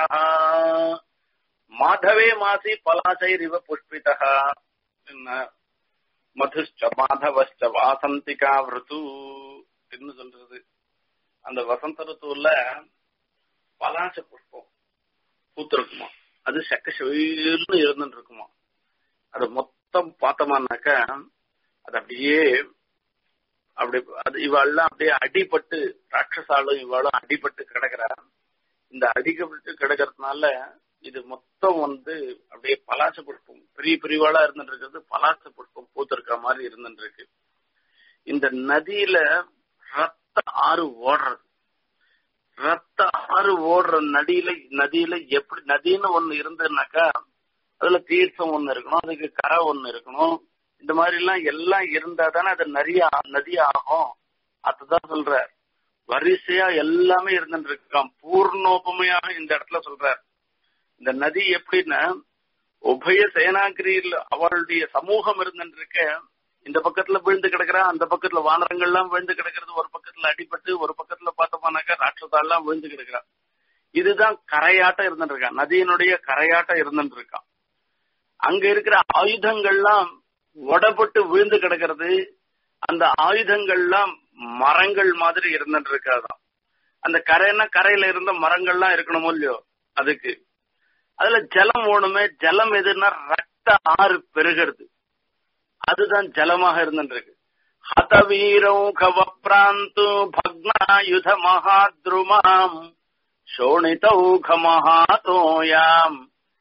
மாதவே மாசி பலாசைரிவ புஷ்பிதா என்ன மதுஷ்ட மாதவஷ்ட வாசந்திகா விருத்து என்ன சொல்றது அந்த வசந்த ருத்துவுல பலாச புஷ்பம் பூத்திருக்குமா அது செக்க செவில்னு இருந்துட்டு இருக்குமா அது மொத்தம் பார்த்தோமானாக்க அது அப்படியே அப்படி அது இவாள்லாம் அப்படியே அடிபட்டு ராட்சசாலும் இவாளும் அடிபட்டு கிடக்குறா இந்த அடிக்கப்பட்டு கிடக்கிறதுனால இது மொத்தம் வந்து அப்படியே பலாச புஷ்பம் பெரிய பெரியவாளா இருந்துட்டு இருக்கிறது பலாச புஷ்பம் பூத்திருக்கிற மாதிரி இருந்துட்டு இருக்கு இந்த நதியில ரத்த ஆறு ஓடுறது ரத்த ஆறு ஓடுற நதியில நதியில எப்படி நதின்னு ஒண்ணு இருந்ததுனாக்கா அதுல தீர்த்தம் ஒண்ணு இருக்கணும் அதுக்கு கரை ஒண்ணு இருக்கணும் இந்த மாதிரி எல்லாம் எல்லாம் இருந்தா தானே அது நிறைய நதி ஆகும் அதுதான் சொல்ற வரிசையா எல்லாமே இருந்துட்டு இருக்கான் பூர்ணோபமையாக இந்த இடத்துல சொல்றார் இந்த நதி எப்படின்னா உபய சேனாகிரியில் அவளுடைய சமூகம் இருந்துட்டு இருக்க இந்த பக்கத்துல விழுந்து கிடக்குறா அந்த பக்கத்துல வானரங்கள் எல்லாம் விழுந்து கிடக்கிறது ஒரு பக்கத்துல அடிபட்டு ஒரு பக்கத்துல பார்த்தோம்னாக்கா ராட்சதா எல்லாம் விழுந்து கிடக்குறா இதுதான் கரையாட்டம் இருந்துட்டு இருக்கான் நதியினுடைய கரையாட்டம் இருந்துட்டு இருக்கான் அங்க இருக்கிற ஆயுதங்கள்லாம் உடப்பட்டு விழுந்து கிடக்கிறது அந்த ஆயுதங்கள்லாம் மரங்கள் மாதிரி இருந்துட்டு இருக்காதான் அந்த கரைன்னா கரையில இருந்த மரங்கள்லாம் இருக்கணுமோ இல்லையோ அதுக்கு அதுல ஜலம் ஓணுமே ஜலம் எதுன்னா ரத்த ஆறு பெருகிறது அதுதான் ஜலமாக இருந்துருக்கு ஹதவீரம் கவப்ராந்து பக்னாயுத மகாத்ருமாம் சோணிதௌக மகாதோயாம்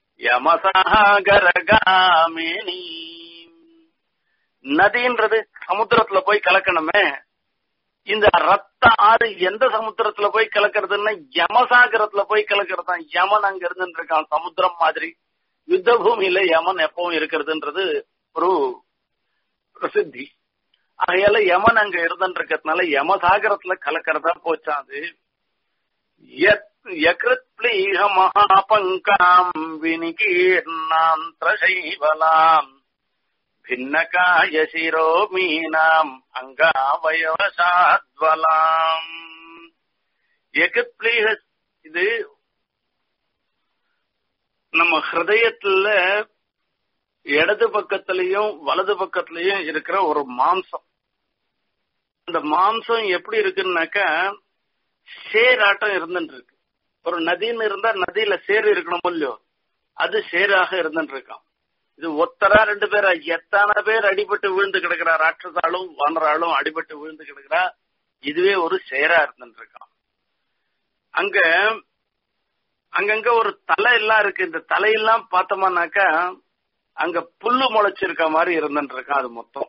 யமசாகரகாமினி நதின்றது சமுத்திரத்துல போய் கலக்கணுமே இந்த ரத்த ஆறு எந்த சமுத்திரத்துல போய் கலக்கிறதுன்னா யமசாகரத்துல போய் கலக்கிறது தான் யமன் அங்க இருந்துட்டு இருக்கான் சமுத்திரம் மாதிரி யுத்த பூமியில யமன் எப்பவும் இருக்கிறதுன்றது ஒரு பிரசித்தி ஆகையால யமன் அங்க இருந்துட்டு இருக்கிறதுனால யமசாகரத்துல கலக்கிறதா போச்சான் அது யக்ருத்லீக மகாபங்காம் வினிகீர்ணாந்திரசைவலாம் भिन्नकाय शिरो मीनाम् அங்காவயவசாத்வலாம் எகத்லீக இது நம்ம ஹிருதயத்துல இடது பக்கத்திலையும் வலது பக்கத்திலையும் இருக்கிற ஒரு மாம்சம் அந்த மாம்சம் எப்படி இருக்குன்னாக்கா சேராட்டம் இருந்துட்டு இருக்கு ஒரு நதின்னு இருந்தா நதியில சேர் இருக்கணும் இல்லையோ அது சேராக இருந்துட்டு இருக்கான் இது ஒத்தரா ரெண்டு பேரா எத்தனை பேர் அடிபட்டு விழுந்து கிடக்குறா ராட்சசாலும் வானராலும் அடிபட்டு விழுந்து கிடக்குறா இதுவே ஒரு சேரா இருந்துட்டு இருக்கான் அங்க அங்கங்க ஒரு தலை எல்லாம் இருக்கு இந்த தலையெல்லாம் பார்த்தோம்னாக்கா அங்க புல்லு முளைச்சிருக்க மாதிரி இருந்துட்டு இருக்கான் அது மொத்தம்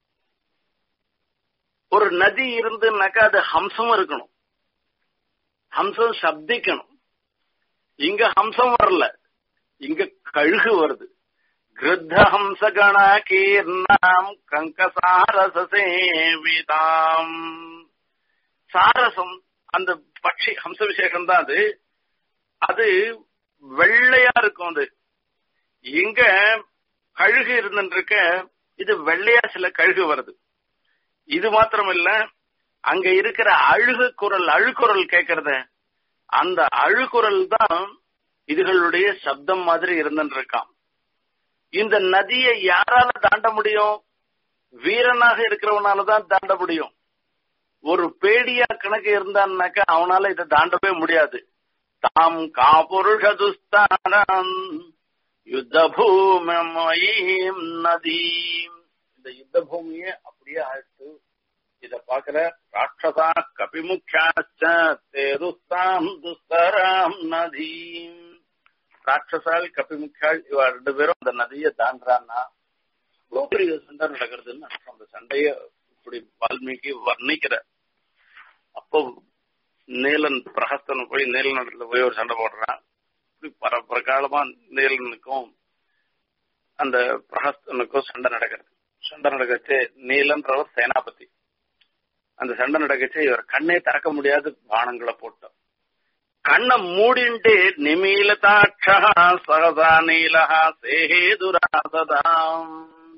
ஒரு நதி இருந்துனாக்கா அது ஹம்சம் இருக்கணும் ஹம்சம் சப்திக்கணும் இங்க ஹம்சம் வரல இங்க கழுகு வருது கிருத்த ஹம்ச கண கீர்ணாம் கங்கசாரச சேவிதாம் சாரசம் அந்த பட்சி ஹம்ச விசேஷம் தான் அது அது வெள்ளையா இருக்கும் அது இங்க கழுகு இருந்துருக்க இது வெள்ளையா சில கழுகு வருது இது மாத்திரம் இல்ல அங்க இருக்கிற அழுகு குரல் அழுக்குரல் கேட்கறத அந்த அழுக்குரல் தான் இதுகளுடைய சப்தம் மாதிரி இருந்துட்டு இருக்கான் இந்த நதியை யாரால தாண்ட முடியும் வீரனாக இருக்கிறவனால தான் தாண்ட முடியும் ஒரு பேடியா கணக்கு இருந்தான்னாக்கா அவனால இதை தாண்டவே முடியாது தாம் காபுருஷதுஸ்தானம் யுத்த பூமீம் நதீம் இந்த யுத்த பூமியை அப்படியே ஆயிட்டு இத பாக்குற ராட்சசா கபிமுக்கியாச்ச தேருஸ்தாம் துஸ்தராம் நதீம் ராட்சசால் கபிமுக்கியாள் இவ ரெண்டு பேரும் அந்த நதியை தாண்டான்னா இவ்வளவு பெரிய சண்டை நடக்கிறதுன்னு அர்த்தம் அந்த சண்டைய இப்படி வால்மீகி வர்ணிக்கிற அப்போ நீலன் பிரகஸ்தன் போய் நீலனிடத்துல போய் ஒரு சண்டை போடுறான் இப்படி பர பிரகாலமா நீலனுக்கும் அந்த பிரகஸ்தனுக்கும் சண்டை நடக்கிறது சண்டை நடக்கச்சு நீலன்றவர் சேனாபதி அந்த சண்டை நடக்கச்சு இவர் கண்ணே திறக்க முடியாது பானங்களை போட்டோம் கண்ணை மூடிண்டு நிமீலதாட்சா சகதா நீலஹா சேதுராசதாம்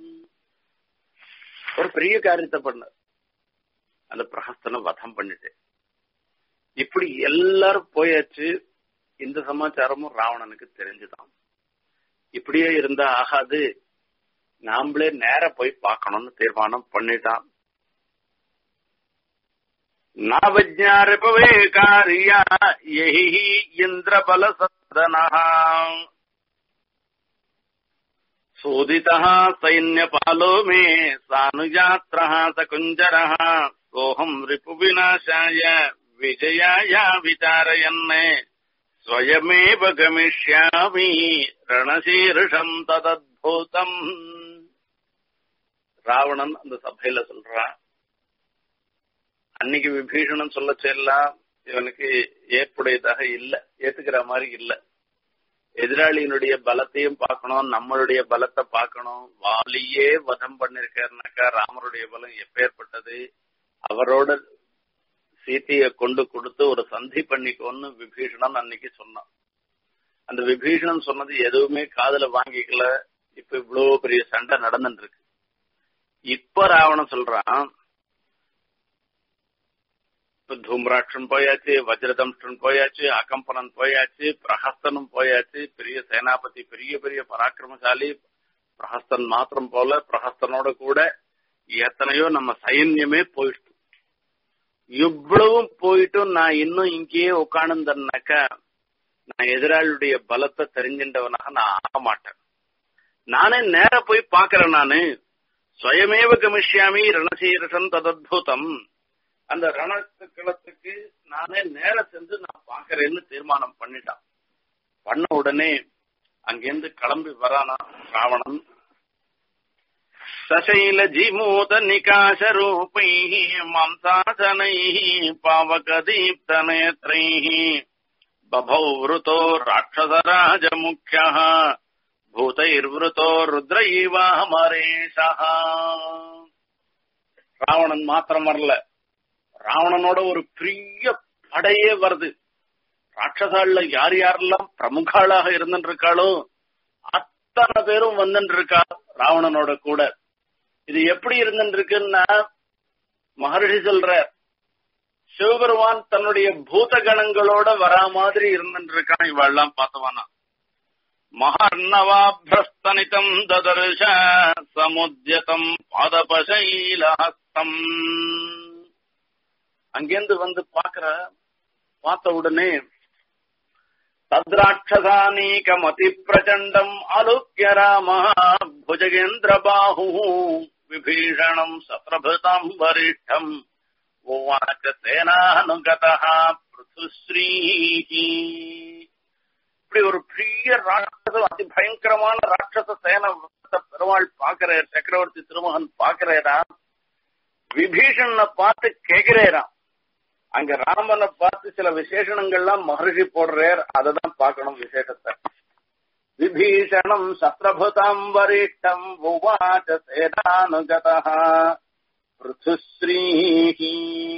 ஒரு பெரிய காரியத்தை பண்ண அந்த பிரகஸ்தனை வதம் பண்ணிட்டு இப்படி எல்லாரும் போயாச்சு இந்த சமாச்சாரமும் ராவணனுக்கு தெரிஞ்சுதான் இப்படியே இருந்தா ஆகாது நாமளே நேர போய் பார்க்கணும்னு தீர்மானம் பண்ணிட்டான் நாவஜாரிபவே காரியா எஹி இந்திர பல சதனா சோதிதः सैन्यपालो मे सानुयात्रः सकुञ्जरः सोऽहम् रिपुविनाशाय विजयाय विचारयन् स्वयमेव गमिष्यामि ரணசீருஷம் ததத்பூதம் ராவணன் அந்த சபையில சொல்றான் அன்னைக்கு விபீஷணன் சொல்ல செல்லாம் இவனுக்கு ஏற்புடையதாக இல்ல ஏத்துக்கிற மாதிரி இல்ல எதிராளியினுடைய பலத்தையும் பார்க்கணும் நம்மளுடைய பலத்தை பார்க்கணும் வாலியே வதம் பண்ணிருக்காருனாக்கா ராமருடைய பலம் எப்பேற்பட்டது அவரோட சீத்தைய கொண்டு கொடுத்து ஒரு சந்தி பண்ணிக்கோன்னு விபீஷணன் அன்னைக்கு சொன்னான் அந்த விபீஷணன் சொன்னது எதுவுமே காதுல வாங்கிக்கல இப்ப இவ்வளவு பெரிய சண்டை நடந்துட்டு இருக்கு இப்ப ராவணன் சொல்றான் இப்ப தூம்ராட்சன் போயாச்சு வஜ்ரதம்ஷ்டன் போயாச்சு அகம்பனன் போயாச்சு பிரஹஸ்தனும் போயாச்சு பெரிய சேனாபதி பெரிய பெரிய பராக்கிரமசாலி பிரஹஸ்தன் மாத்திரம் போல பிரஹஸ்தனோட கூட எத்தனையோ நம்ம சைன்யமே போயிடுச்சு இவ்வளவும் போயிட்டும் நான் இன்னும் இங்கேயே உட்காந்துருந்தாக்கா நான் எதிராளியுடைய பலத்தை தெரிஞ்சின்றவனாக நான் ஆக மாட்டேன் நானே நேர போய் பாக்குறேன் நானு சுயமேவ கமிஷ்யாமி ரணசீரசன் ததத்புதம் அந்த ரணத்துக்களத்துக்கு நானே நேர சென்று நான் பாக்குறேன்னு தீர்மானம் பண்ணிட்டான் பண்ண உடனே அங்கிருந்து கிளம்பி வரானா ராவணன் சசைல ஜிமூத நிகாச ரூபை மாம்சாசனை பாவக தீப்த நேத்ரை बभौ वृतो राक्षसराजमुख्यः भूतैर्वृतो ருத்ரைவாமரேஷः ராவணன் மாத்திரம் வரல ராவணனோட ஒரு பெரிய படையே வருது ராட்சசால யார் யாரெல்லாம் பிரமுகாளாக இருந்துட்டு இருக்காளோ அத்தனை பேரும் வந்துட்டு இருக்கா ராவணனோட கூட இது எப்படி இருந்துட்டு இருக்குன்னா மகர்ஷி சொல்ற சிவபெருமான் தன்னுடைய பூத கணங்களோட வரா மாதிரி இருந்துட்டு இருக்கான் இவெல்லாம் பார்த்தவானா மகர்ணவாபிரஸ்தனிதம் ததர்ஷ சமுத்தியதம் பாதபசைலஹஸ்தம் அங்கேருந்து வந்து பாக்குற பார்த்த உடனே தத்ராட்சசானீகமதி பிரச்சண்டம் அலுக்கிய ராம புஜகேந்திரபாஹு விபீஷணம் சப்ரபுதம் வரிஷ்டம் உவாச்ச சேனானுகதா பிருத்துஸ்ரீஹி இப்படி ஒரு பெரிய ராட்சச அதி பயங்கரமான ராட்சச சேன பெருமாள் பாக்குறார் சக்கரவர்த்தி திருமகன் பாக்குறேரா விபீஷணனை பார்த்து கேக்குறேராம் அங்க ராமனை பார்த்து சில விசேஷணங்கள்லாம் மகர்ஷி போடுறார் அததான் பார்க்கணும் விசேஷத்தை விபீஷணம் சத்ரபுதாம் வரிஷ்டம் உவாச்ச சேனானுகதா பிருத்துஸ்ரீஹி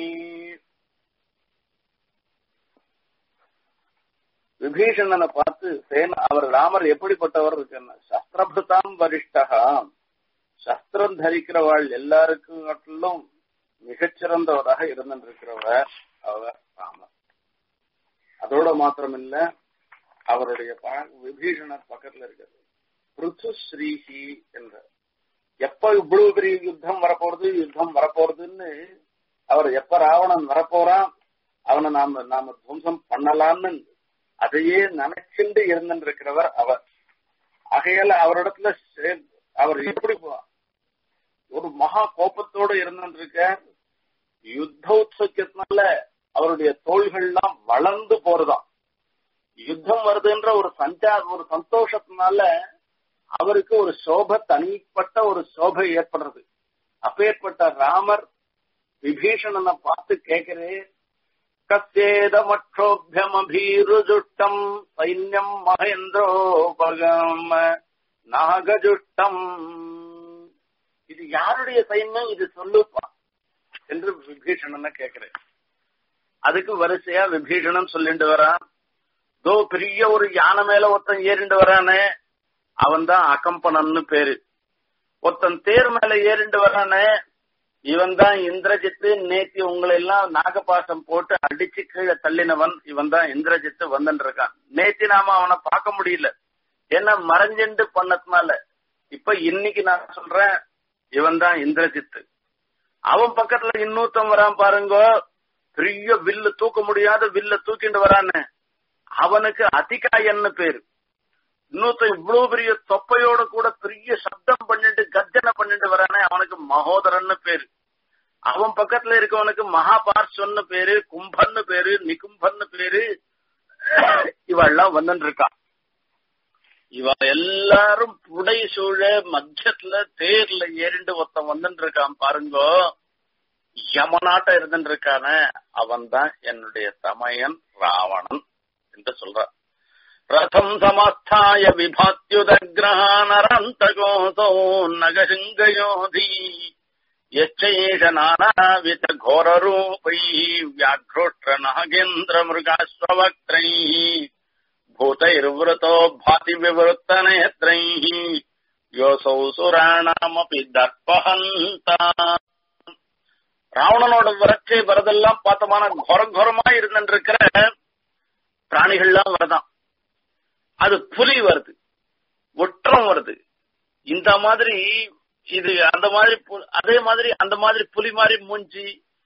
விபீஷணனை பார்த்து சேன அவர் ராமர் எப்படிப்பட்டவர் இருக்குன்னு சஸ்திரபுதாம் வரிஷ்டகா சஸ்திரம் தரிக்கிறவாள் எல்லாருக்கும் மிகச்சிறந்தவராக இருந்திருக்கிறவர் அவர் ராமர் அதோட மாத்திரமில்ல அவருடைய விபீஷணர் பக்கத்துல இருக்கிறது பிருத்து ஸ்ரீஹி என்ற எப்ப இவ்வளவு பெரிய யுத்தம் வரப்போறது யுத்தம் வரப்போறதுன்னு அவர் எப்ப ராவணன் வரப்போறான் அவனை நாம நாம துவம்சம் பண்ணலாம்னு அதையே நினைச்சுண்டு இருந்திருக்கிறவர் அவர் ஆகையால அவரிடத்துல அவர் எப்படி ஒரு மகா கோபத்தோடு இருந்திருக்கார் யுத்த உற்சவத்தினால அவருடைய தோள்கள்லாம் வளர்ந்து போறதாம் யுத்தம் வருதுன்ற ஒரு சஞ்சா ஒரு சந்தோஷத்தினால அவருக்கு ஒரு சோப தனிப்பட்ட ஒரு சோபை ஏற்படுறது அப்பேற்பட்ட ராமர் விபீஷணனை பார்த்து கேட்கிறேன் கசேதமற்றோபியமபீருஜுஷ்டம் சைன்யம் மகேந்திரோபகம் நாகஜுஷ்டம் இது யாருடைய சைன்யம் இது சொல்லுப்பா என்று விபீஷணனை கேட்கிறேன் அதுக்கு வரிசையா விபீஷணன் சொல்லிட்டு வரான் தோ பெரிய ஒரு யானை மேல ஒருத்தன் ஏறிண்டு வரானே அவன் தான் அகம்பனன்னு பேரு ஒருத்தன் தேர் மேல ஏறிண்டு வரானே இவன் தான் இந்திரஜித்து நேத்தி உங்களை எல்லாம் நாகபாசம் போட்டு அடிச்சு கீழே தள்ளினவன் இவன் தான் இந்திரஜித்து வந்துட்டு இருக்கான் நேத்தி நாம அவனை பார்க்க முடியல ஏன்னா மறைஞ்சுண்டு பண்ணதுனால இப்ப இன்னைக்கு நான் சொல்றேன் இவன் தான் இந்திரஜித்து அவன் பக்கத்துல இன்னொருத்தன் வரான் பாருங்க பெரிய வில்லு தூக்க முடியாத வில்ல தூக்கிட்டு வரான்னு அவனுக்கு அதிகாயன்னு பேரு இன்னொருத்தன் இவ்வளவு பெரிய தொப்பையோட கூட பெரிய சப்தம் பண்ணிட்டு கர்ஜனை பண்ணிட்டு வரானே அவனுக்கு மகோதரன்னு பேரு அவன் பக்கத்துல இருக்கவனுக்கு மகாபார்ஸ்வன்னு பேரு கும்பன்னு பேரு நிகும்பன்னு பேரு இவெல்லாம் வந்துட்டு இருக்கான் இவ எல்லாரும் புடை சூழ மத்தியத்துல தேர்ல ஏறிண்டு ஒருத்தன் வந்துட்டு இருக்கான் பாருங்க யமனாட்ட இருந்துட்டு இருக்கானே அவன் தான் என்னுடைய தமையன் ராவணன் என்று சொல்றான் ரதம் சமஸ்தாய விபாத்யுதகிரகானரந்தகோதோ நகசிங்கயோதி யச்சேஷ நானாவித கோரரூபை வியாக்ரோஷ்ட நாகேந்திர மிருகாஸ்வக்திரை பூதைர்விருத்தோ பாதி விவருத்த நேத்ரை யோசௌ சுராணாமபி தர்பஹந்தா ராவணனோட விரட்சை வரதெல்லாம் பார்த்தமான கொர கொரமா இருந்துருக்கிற பிராணிகள்லாம் வரதான் அது புலி வருது ஒற்றம் வருது இந்த மாதிரி இது அந்த மாதிரி அதே மாதிரி அந்த மாதிரி புலி மாதிரி மூஞ்சி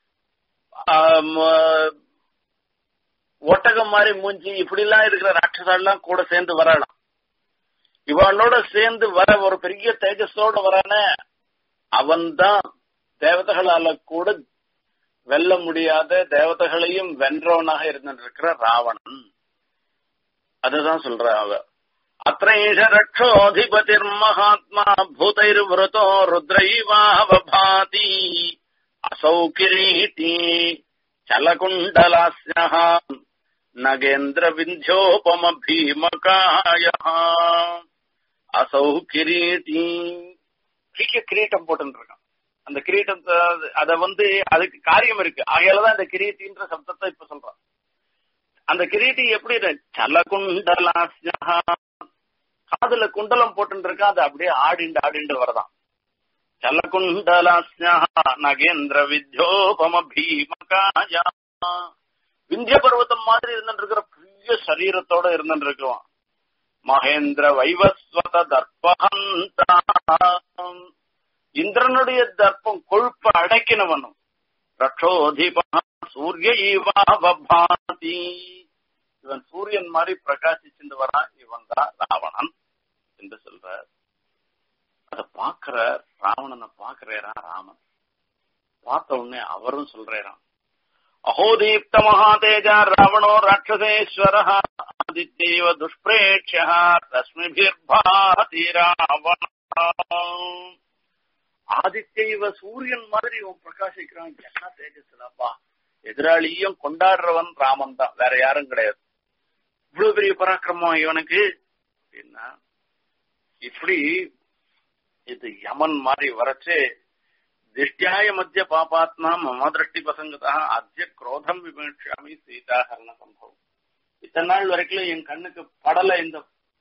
ஒட்டகம் மாதிரி மூஞ்சி இப்படி எல்லாம் இருக்கிற ராட்சசாலாம் கூட சேர்ந்து வரலாம் இவளோட சேர்ந்து வர ஒரு பெரிய தேஜஸோட வரான அவன்தான் தேவதைகளால கூட வெல்ல முடியாத தேவதைகளையும் வென்றவனாக இருந்திருக்கிற ராவணன் அதுதான் சொல்ற அவ அத்ரேஷ ரக்ஷோதிபதிர் மகாத்மா பூதைர் விரதோ ருத்ரைவாவபாதி அசௌ கிரீட்டி சலகுண்டலாஸ்ய நகேந்திர விந்தியோபம பீமகாய அசௌ கிரீட்டி கிரீட்டம் போட்டு இருக்கான் அந்த கிரீட்டத்தை அத வந்து அதுக்கு காரியம் இருக்கு ஆகையாலதான் இந்த கிரீட்டின்ற சப்தத்தை இப்ப சொல்றான் அந்த கிரீட்டி எப்படி சலகுண்டலாஸ்யா காதுல குண்டலம் போட்டு இருக்கா அது அப்படியே ஆடிண்டு ஆடிண்டு வரதான் சலகுண்டலாஸ்யா நகேந்திர வித்யோபம பீமகாயா விந்திய பர்வதம் மாதிரி இருந்துட்டு இருக்கிற பெரிய சரீரத்தோட இருந்துட்டு இருக்குவான் மகேந்திர வைவஸ்வத தர்பகந்தா இந்திரனுடைய தர்ப்பம் கொழுப்ப அடக்கினவனும் ரட்சோதிபா சூரிய பாதி இவன் சூரியன் மாதிரி பிரகாசிச்சுட்டு வரான் இவன் தான் ராவணன் என்று சொல்றார் அத பாக்குற ராவணனை பாக்குறேரா ராமன் பார்த்த உடனே அவரும் சொல்றாராம் அஹோதீப்த மகாதேஜா ராவணோ ராட்சசேஸ்வர ஆதித்யவ துஷ்பிரேட்ச ரஸ்மிபிர்பாதி ராவண ஆதித்யவ சூரியன் மாதிரி இவன் பிரகாசிக்கிறான் என்ன தேஜஸ்லப்பா எதிராளியும் கொண்டாடுறவன் ராமன் தான் வேற யாரும் கிடையாது இவ்வளவு பெரிய பராக்கிரமம் இவனுக்கு அப்படின்னா இப்படி இது யமன் மாதிரி வரச்சு திஷ்டியாய மத்திய பாபாத்மா மம திருஷ்டி பசங்கதா அத்திய குரோதம் விமர்சாமி சீதாஹரண சம்பவம் இத்தனை நாள் வரைக்கும் என் கண்ணுக்கு படல இந்த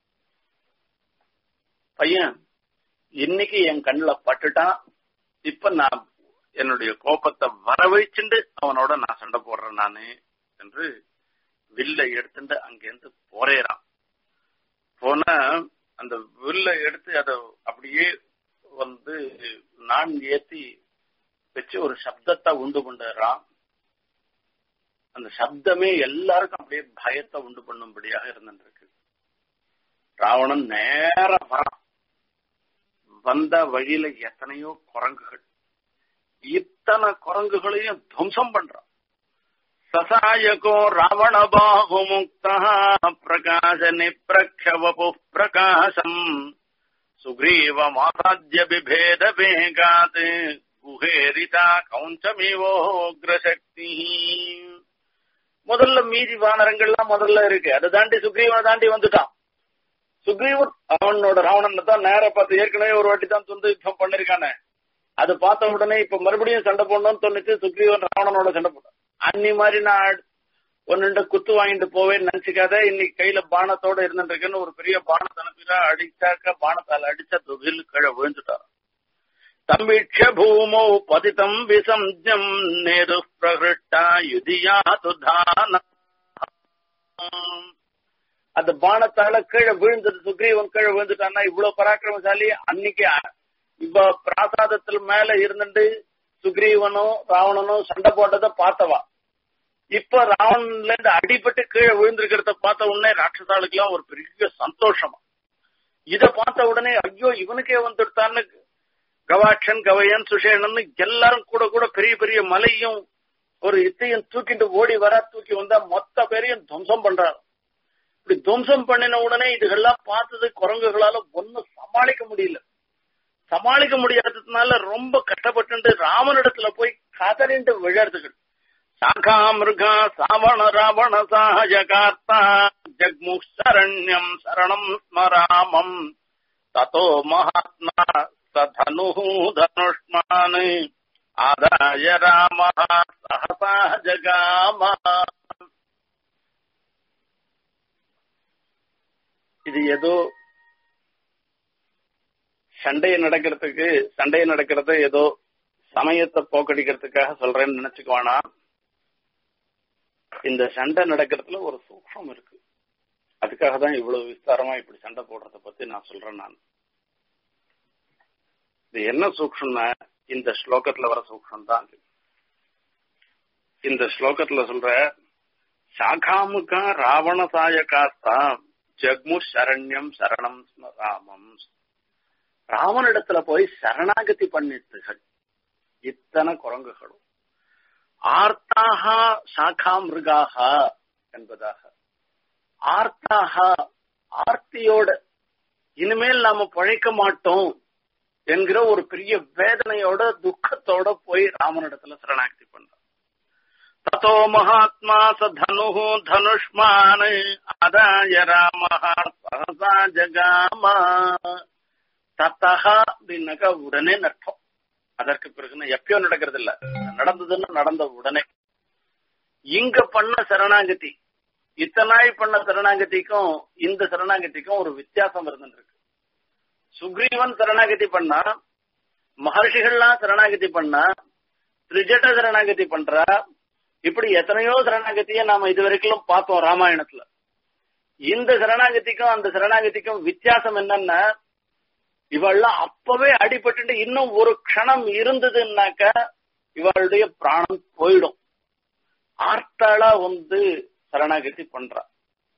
பையன் இன்னைக்கு என் கண்ணுல பட்டுட்டான் இப்ப நான் என்னுடைய கோபத்தை வரவழைச்சுண்டு அவனோட நான் சண்டை போடுறேன் நானு என்று வில்ல எடுத்துட்டு அங்கிருந்து போறேறான் போன அந்த வில்ல எடுத்து அதை அப்படியே வந்து நான் ஏத்தி வச்சு ஒரு சப்தத்தை உண்டு பண்ணுறான் அந்த சப்தமே எல்லாருக்கும் அப்படியே பயத்தை உண்டு பண்ணும்படியாக இருந்துருக்கு ராவணன் நேர வரான் வந்த வழியில எத்தனையோ குரங்குகள் இத்தனை குரங்குகளையும் துவம்சம் பண்றான் சசாயகோ ராவண பாகுமுக்தா பிரகாச நிப்ரக்ஷவபு பிரகாசம் சுக்ரீவமாசாத்திய பிபேத வேகாத் குஹேரிதா கௌஞ்சமிவோக்ரசக்தி முதல்ல மீதி வானரங்கள்லாம் முதல்ல இருக்கு அதை தாண்டி சுக்ரீவனை தாண்டி வந்துட்டான் சுக்ரீவன் அவனோட ராவணனை தான் நேர பார்த்து ஏற்கனவே ஒரு வாட்டி தான் துண்டு யுத்தம் பண்ணிருக்கானே அது பார்த்த உடனே இப்ப மறுபடியும் சண்டை போடணும்னு தோணுச்சு சுக்ரீவன் ராவணனோட சண்டை போட்டான் அன்னி மாதிரி நான் ஒன்னு குத்து வாங்கிட்டு போவேன்னு நினைச்சுக்காத இன்னைக்கு கையில பானத்தோட இருந்துருக்குன்னு ஒரு பெரிய பானத்தை அனுப்பினா அடிச்சாக்க பானத்தால் அடிச்சா தொகில் கீழே விழுந்துட்டார் தம்பிட்ச பூமோ பதிதம் விசம்ஜம் நேரு பிரகிருஷ்டா யுதியா துதான அந்த பானத்தால கீழே விழுந்தது சுக்ரீவன் கீழே விழுந்துட்டான்னா இவ்வளவு பராக்கிரமசாலி அன்னைக்கு இப்ப பிராசாதத்துல மேல இருந்துட்டு சுக்ரீவனும் ராவணனும் சண்டை போட்டதை பார்த்தவா இப்ப ராவணன்ல இருந்து அடிபட்டு கீழே விழுந்திருக்கிறத பார்த்த உடனே ராட்சசாளுக்கு எல்லாம் ஒரு பெரிய சந்தோஷமா இத பார்த்த உடனே ஐயோ இவனுக்கே வந்துடுத்தான்னு கவாட்சன் கவையன் சுஷேனன் எல்லாரும் கூட கூட பெரிய பெரிய மலையும் ஒரு இத்தையும் தூக்கிட்டு ஓடி வர தூக்கி வந்தா மொத்த பேரையும் துவம்சம் பண்றாரு இப்படி துவம்சம் பண்ணின உடனே இதுகெல்லாம் பார்த்தது குரங்குகளால ஒன்னும் சமாளிக்க முடியல சமாளிக்க முடியாததுனால ரொம்ப கஷ்டப்பட்டு ராமனிடத்துல போய் கதறிண்டு விழறதுகள் சாகா மிருகா சாவண ராவண சாயகார்த்தா ஜக்மு சரண்யம் சரணம் ஸ்மராமம் ததோ மகாத்மா சதனு தனுஷ்மான் ஆதாய ராம சஹசா ஜகாம இது ஏதோ சண்டையை நடக்கிறதுக்கு சண்டையை நடக்கிறது ஏதோ சமயத்தை போக்கடிக்கிறதுக்காக சொல்றேன்னு நினைச்சுக்குவானா இந்த சண்டை நடக்கிறதுல ஒரு சூக்ஷம் இருக்கு அதுக்காக தான் இவ்வளவு விஸ்தாரமா இப்படி சண்டை போடுறத பத்தி நான் சொல்றேன் நான் இது என்ன சூக்ஷம்னா இந்த ஸ்லோகத்துல வர சூக்ஷம் தான் அது இந்த ஸ்லோகத்துல சொல்ற சாகாமுகா ராவண சாயகாஸ்தா ஜக்மு சரண்யம் சரணம் ராமம் ராமனிடத்துல போய் சரணாகதி பண்ணிட்டுகள் இத்தனை குரங்குகளும் ஆர்த்தாக சாகா மிருகாக என்பதாக ஆர்த்தாக ஆர்த்தியோட இனிமேல் நாம பழைக்க மாட்டோம் என்கிற ஒரு பெரிய வேதனையோட துக்கத்தோட போய் ராமனிடத்துல சரணாகதி பண்றான் தத்தோ மகாத்மா ச தனு தனுஷ்மான் அதாய ராம சகசா ஜகாமா தத்தகா அப்படின்னாக்கா உடனே நட்டம் அதற்கு பிறகு எப்பயோ நடக்கிறது இல்ல நடந்ததுன்னு நடந்த உடனே இங்க பண்ண சரணாகதி இத்தனாய் பண்ண சரணாகதிக்கும் இந்த சரணாகதிக்கும் ஒரு வித்தியாசம் இருந்துருக்கு சுக்ரீவன் சரணாகதி பண்ணா மகர்ஷிகள்லாம் சரணாகதி பண்ணா திரிஜட்ட சரணாகதி பண்றா இப்படி எத்தனையோ சரணாகதியை நாம இதுவரைக்கும் பார்த்தோம் ராமாயணத்துல இந்த சரணாகதிக்கும் அந்த சரணாகதிக்கும் வித்தியாசம் என்னன்னா இவள்லாம் அப்பவே அடிபட்டு இன்னும் ஒரு க்ஷணம் இருந்ததுன்னாக்க இவளுடைய பிராணம் போயிடும் ஆர்த்தாளா வந்து சரணாகதி பண்றா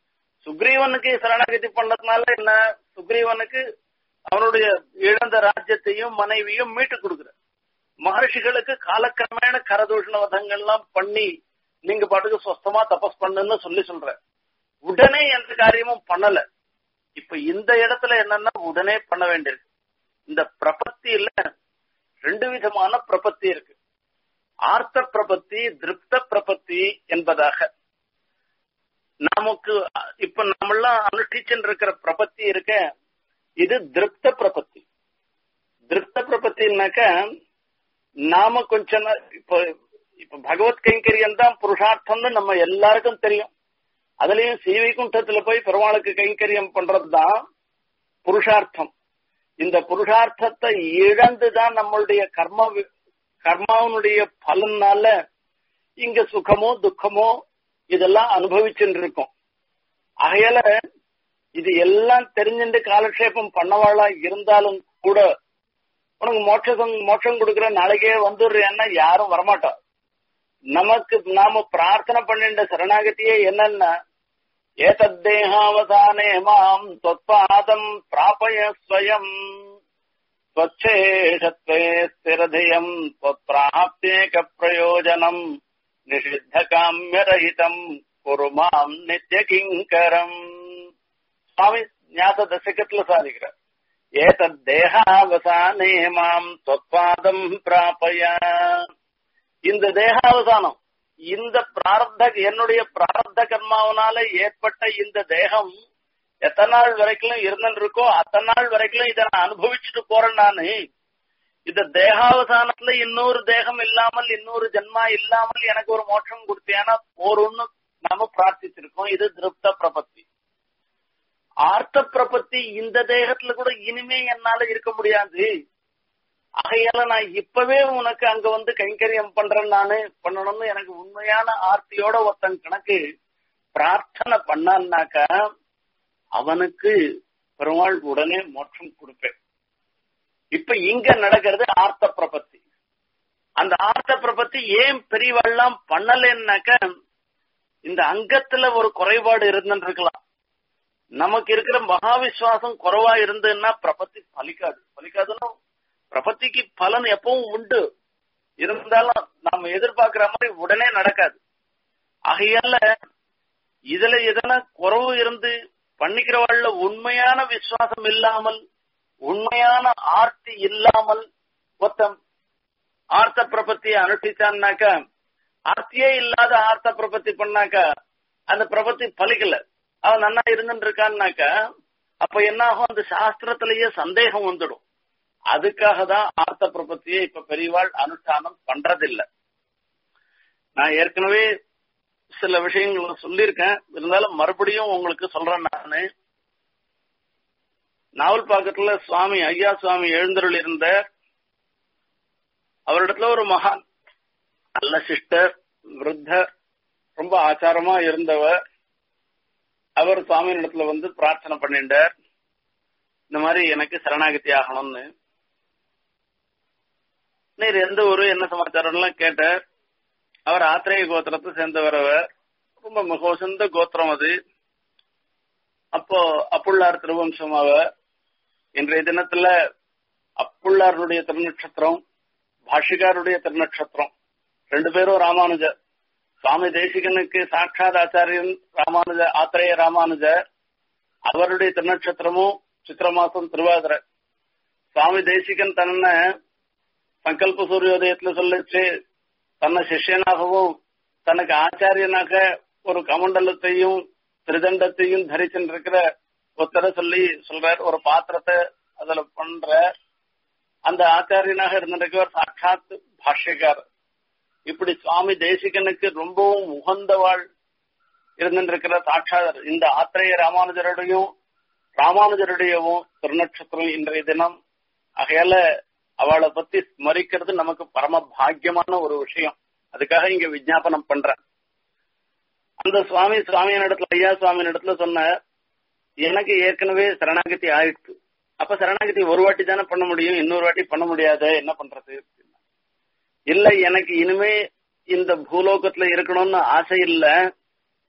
சுக்ரீவனுக்கு சரணாகதி பண்ணதுனால என்ன சுக்ரீவனுக்கு அவனுடைய இழந்த ராஜ்யத்தையும் மனைவியும் மீட்டு கொடுக்குற மகர்ஷிகளுக்கு காலக்கிரமேண கரதூஷண வதங்கள்லாம் பண்ணி நீங்க பாட்டுக்கு சொஸ்தமா தபஸ் பண்ணுன்னு சொல்லி சொல்ற உடனே எந்த காரியமும் பண்ணல இப்ப இந்த இடத்துல என்னன்னா உடனே பண்ண வேண்டியிருக்கு இந்த பிரபத்தியில ரெண்டு விதமான பிரபத்தி இருக்கு ஆர்த்த பிரபத்தி திருப்த பிரபத்தி என்பதாக நமக்கு இப்ப நம்மளாம் அனுஷ்டிச்சுட்டு இருக்கிற பிரபத்தி இருக்க இது திருப்த பிரபத்தி திருப்த பிரபத்தின்னாக்க நாம கொஞ்சம் இப்ப இப்ப பகவத் கைங்கரியம் தான் புருஷார்த்தம்னு நம்ம எல்லாருக்கும் தெரியும் அதுலயும் சீவைகுண்டத்துல போய் பெருமாளுக்கு கைங்கரியம் பண்றதுதான் புருஷார்த்தம் இந்த புருஷார்த்தத்தை இழந்துதான் நம்மளுடைய கர்ம கர்மாவனுடைய பலனால இங்க சுகமோ துக்கமோ இதெல்லாம் அனுபவிச்சுட்டு இருக்கோம் ஆகையால இது எல்லாம் தெரிஞ்சுட்டு காலக்ஷேபம் பண்ணவாளா இருந்தாலும் கூட உனக்கு மோட்சம் மோட்சம் கொடுக்குற நாளைக்கே வந்துடுறேன்னா யாரும் வரமாட்டோம் நமக்கு நாம பிரார்த்தனை பண்ணிட்ட சரணாகதியே என்னன்னா ஏதத்தேகாவதானே மாம் தொத்பாதம் பிராபய ஸ்வயம் ஸ்வச்சேஷத்வே ஸ்திரதியம் தொத்ராப்தேக பிரயோஜனம் நிஷித்த காமியரஹிதம் குரு மாம் நித்திய கிங்கரம் சுவாமி ஞாச தசகத்துல சாதிக்கிறார் ஏதத் தேகாவசானே மாம் தொத்பாதம் பிராபய இந்த தேகாவசானம் இந்த பிராரப்த என்னுடைய பிராரப்த கர்மாவனால ஏற்பட்ட இந்த தேகம் எத்தனை நாள் வரைக்கும் இருந்துட்டு இருக்கோ அத்தனை நாள் வரைக்கும் இதை நான் அனுபவிச்சுட்டு போறேன் நானு இந்த தேகாவசானத்துல இன்னொரு தேகம் இல்லாமல் இன்னொரு ஜென்மா இல்லாமல் எனக்கு ஒரு மோட்சம் கொடுத்தியானா போரும்னு நாம பிரார்த்திச்சிருக்கோம் இது திருப்த பிரபத்தி ஆர்த்த பிரபத்தி இந்த தேகத்துல கூட இனிமே என்னால இருக்க முடியாது ஆகையால நான் இப்பவே உனக்கு அங்க வந்து கைங்கரியம் பண்றேன் நானு பண்ணணும்னு எனக்கு உண்மையான ஆர்த்தியோட ஒருத்தன் கணக்கு பிரார்த்தனை பண்ணான்னாக்கா அவனுக்கு பெருமாள் உடனே மோட்சம் கொடுப்பேன் இப்ப இங்க நடக்கிறது ஆர்த்த பிரபத்தி அந்த ஆர்த்த பிரபத்தி ஏன் பெரியவாள்லாம் பண்ணலன்னாக்க இந்த அங்கத்துல ஒரு குறைபாடு இருந்துன்னு இருக்கலாம் நமக்கு இருக்கிற மகாவிஸ்வாசம் குறைவா இருந்ததுன்னா பிரபத்தி பலிக்காது பலிக்காதுன்னா பிரபத்திக்கு பலன் எப்பவும் உண்டு இருந்தாலும் நம்ம எதிர்பார்க்கிற மாதிரி உடனே நடக்காது ஆகையால இதுல எதனா குறவு இருந்து பண்ணிக்கிறவாள்ல உண்மையான விசுவாசம் இல்லாமல் உண்மையான ஆர்த்தி இல்லாமல் ஒருத்தன் ஆர்த்த பிரபத்தியை அனுஷ்டிச்சான்னாக்க ஆர்த்தியே இல்லாத ஆர்த்த பிரபத்தி பண்ணாக்க அந்த பிரபத்தி பலிக்கல அவன் நன்னா இருந்துட்டு இருக்கான்னாக்க அப்ப என்ன ஆகும் அந்த சாஸ்திரத்திலேயே சந்தேகம் வந்துடும் அதுக்காக தான் ஆர்த்த பிரபத்தியை இப்ப பெரியவாள் அனுஷ்டானம் பண்றதில்லை நான் ஏற்கனவே சில விஷயங்களை சொல்லியிருக்கேன் இருந்தாலும் மறுபடியும் உங்களுக்கு சொல்றேன் நானு நாவல் பாக்கத்துல சுவாமி ஐயா சுவாமி எழுந்தருள் இருந்த அவரிடத்துல ஒரு மகான் நல்ல சிஸ்டர் விருத்தர் ரொம்ப ஆச்சாரமா இருந்தவர் அவர் சுவாமியின் இடத்துல வந்து பிரார்த்தனை பண்ணிட்டார் இந்த மாதிரி எனக்கு சரணாகதி ஆகணும்னு நீர் எந்த ஊரு என்ன சமாச்சாரம்லாம் கேட்டார் அவர் ஆத்திரேய கோத்திரத்தை சேர்ந்தவர் அவர் ரொம்ப மிகவசந்த கோத்திரம் அது அப்போ அப்புள்ளார் திருவம்சம் அவர் இன்றைய தினத்துல அப்புள்ளாருடைய திருநட்சத்திரம் பாஷிகாருடைய திருநட்சத்திரம் ரெண்டு பேரும் ராமானுஜர் சுவாமி தேசிகனுக்கு சாட்சாத் ஆச்சாரியன் ராமானுஜ ஆத்திரேய ராமானுஜர் அவருடைய திருநட்சத்திரமும் சித்திர மாசம் திருவாதிரை சுவாமி தேசிகன் தன்னை சங்கல்ப சூரியோதயத்துல சொல்லிச்சு தன்னை சிஷ்யனாகவும் தனக்கு ஆச்சாரியனாக ஒரு கமண்டலத்தையும் திருதண்டத்தையும் தரிச்சுருக்கிற ஒருத்தர சொல்லி சொல்றார் ஒரு பாத்திரத்தை அதுல பண்ற அந்த ஆச்சாரியனாக இருந்திருக்கவர் சாட்சாத் பாஷ்யக்கார் இப்படி சுவாமி தேசிகனுக்கு ரொம்பவும் உகந்தவாள் இருந்திருக்கிற சாட்சாத் இந்த ஆத்திரேய ராமானுஜருடையும் ராமானுஜருடையவும் திருநட்சத்திரம் இன்றைய தினம் ஆகையால அவளை பத்தி ஸ்மரிக்கிறது நமக்கு பரம பாக்கியமான ஒரு விஷயம் அதுக்காக இங்க விஜாபனம் பண்றேன் அந்த சுவாமி சுவாமியின் இடத்துல ஐயா சுவாமியின் இடத்துல சொன்ன எனக்கு ஏற்கனவே சரணாகதி ஆயிடுச்சு அப்ப சரணாகதி ஒரு வாட்டி தானே பண்ண முடியும் இன்னொரு வாட்டி பண்ண முடியாத என்ன பண்றது இல்ல எனக்கு இனிமே இந்த பூலோகத்துல இருக்கணும்னு ஆசை இல்ல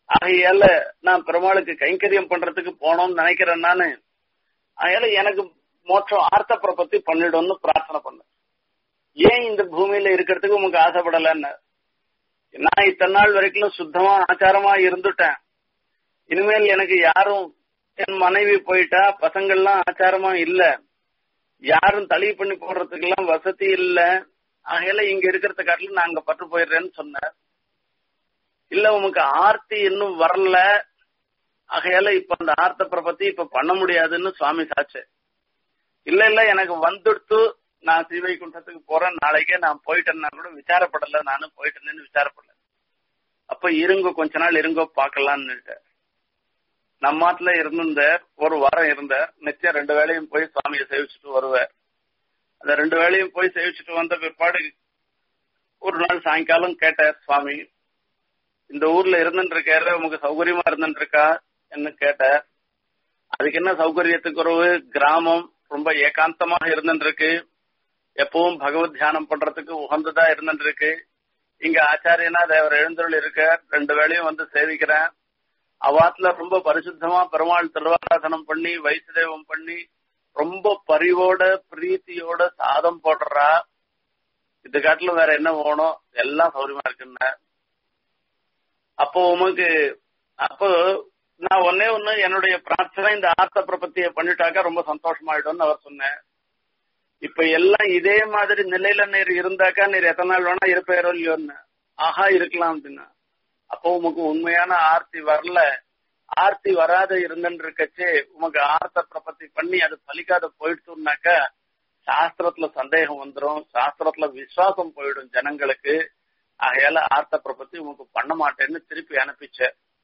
ஆகையால நான் பெருமாளுக்கு கைங்கரியம் பண்றதுக்கு போனோம்னு நினைக்கிறேன் நானு அதனால எனக்கு மோட்சம் ஆர்த்தப்பரை பத்தி பண்ணிடும்னு பிரார்த்தனை பண்ணேன் ஏன் இந்த பூமியில இருக்கிறதுக்கு உமக்கு ஆசைப்படலன்னு நான் இத்தனை நாள் வரைக்கும் சுத்தமா ஆச்சாரமா இருந்துட்டேன் இனிமேல் எனக்கு யாரும் என் மனைவி போயிட்டா பசங்கள்லாம் ஆச்சாரமா இல்ல யாரும் தளி பண்ணி போடுறதுக்கு எல்லாம் வசதி இல்ல ஆகையில இங்க இருக்கிறத காட்டிலும் நான் அங்க பட்டு போயிடுறேன்னு சொன்னேன் இல்ல உமக்கு ஆர்த்தி இன்னும் வரல ஆகையால இப்ப அந்த ஆர்த்தப்பரை பத்தி இப்ப பண்ண முடியாதுன்னு சுவாமி சாச்சு இல்ல இல்ல எனக்கு வந்துடுத்து நான் ஸ்ரீவைகுண்டத்துக்கு போறேன் நாளைக்கே நான் போயிட்டேன்னா கூட விசாரப்படல நானும் போயிட்டேன்னு விசாரப்படல அப்ப இருங்கோ கொஞ்ச நாள் இருங்கோ பாக்கலான்னு நம்ம மாட்டுல இருந்த ஒரு வாரம் இருந்தார் நிச்சயம் ரெண்டு வேளையும் போய் சுவாமியை சேவிச்சுட்டு வருவார் அந்த ரெண்டு வேளையும் போய் சேவிச்சுட்டு வந்த பிற்பாடு ஒரு நாள் சாயங்காலம் கேட்டார் சுவாமி இந்த ஊர்ல இருந்துட்டு இருக்காரு உமக்கு சௌகரியமா இருந்துட்டு இருக்கா என்ன கேட்டார் அதுக்கு என்ன சௌகரியத்துக்கு ஒரு கிராமம் ரொம்ப ஏகாந்தமாக இருந்துட்டு இருக்கு எப்பவும் பகவத் தியானம் பண்றதுக்கு உகந்ததா இருந்துட்டு இருக்கு இங்க ஆச்சாரியனா தேவர் எழுந்தருள் இருக்க ரெண்டு வேளையும் வந்து சேவிக்கிறேன் அவாத்துல ரொம்ப பரிசுத்தமா பெருமாள் திருவாராதனம் பண்ணி வைசுதேவம் பண்ணி ரொம்ப பரிவோட பிரீத்தியோட சாதம் போடுறா இது காட்டிலும் வேற என்ன வேணும் எல்லாம் சௌரியமா இருக்குன்னு அப்போ உமக்கு அப்போ நான் ஒன்னே ஒண்ணு என்னுடைய பிரார்த்தனை இந்த ஆர்த்த பிரபத்திய பண்ணிட்டாக்கா ரொம்ப சந்தோஷமாயிடும்னு அவர் சொன்னேன் இப்ப எல்லாம் இதே மாதிரி நிலையில நீர் இருந்தாக்கா நீர் எத்தனை நாள் வேணா இருப்பேரோ இல்லையோன்னு ஆஹா இருக்கலாம் அப்படின்னா அப்போ உமக்கு உண்மையான ஆர்த்தி வரல ஆர்த்தி வராத இருந்துன்னு இருக்கச்சே உமக்கு ஆர்த்த பிரபத்தி பண்ணி அது பலிக்காத போயிடுச்சுனாக்கா சாஸ்திரத்துல சந்தேகம் வந்துடும் சாஸ்திரத்துல விசுவாசம் போயிடும் ஜனங்களுக்கு ஆகையால ஆர்த்த பிரபத்தி உமக்கு பண்ண மாட்டேன்னு திருப்பி அனுப்பிச்ச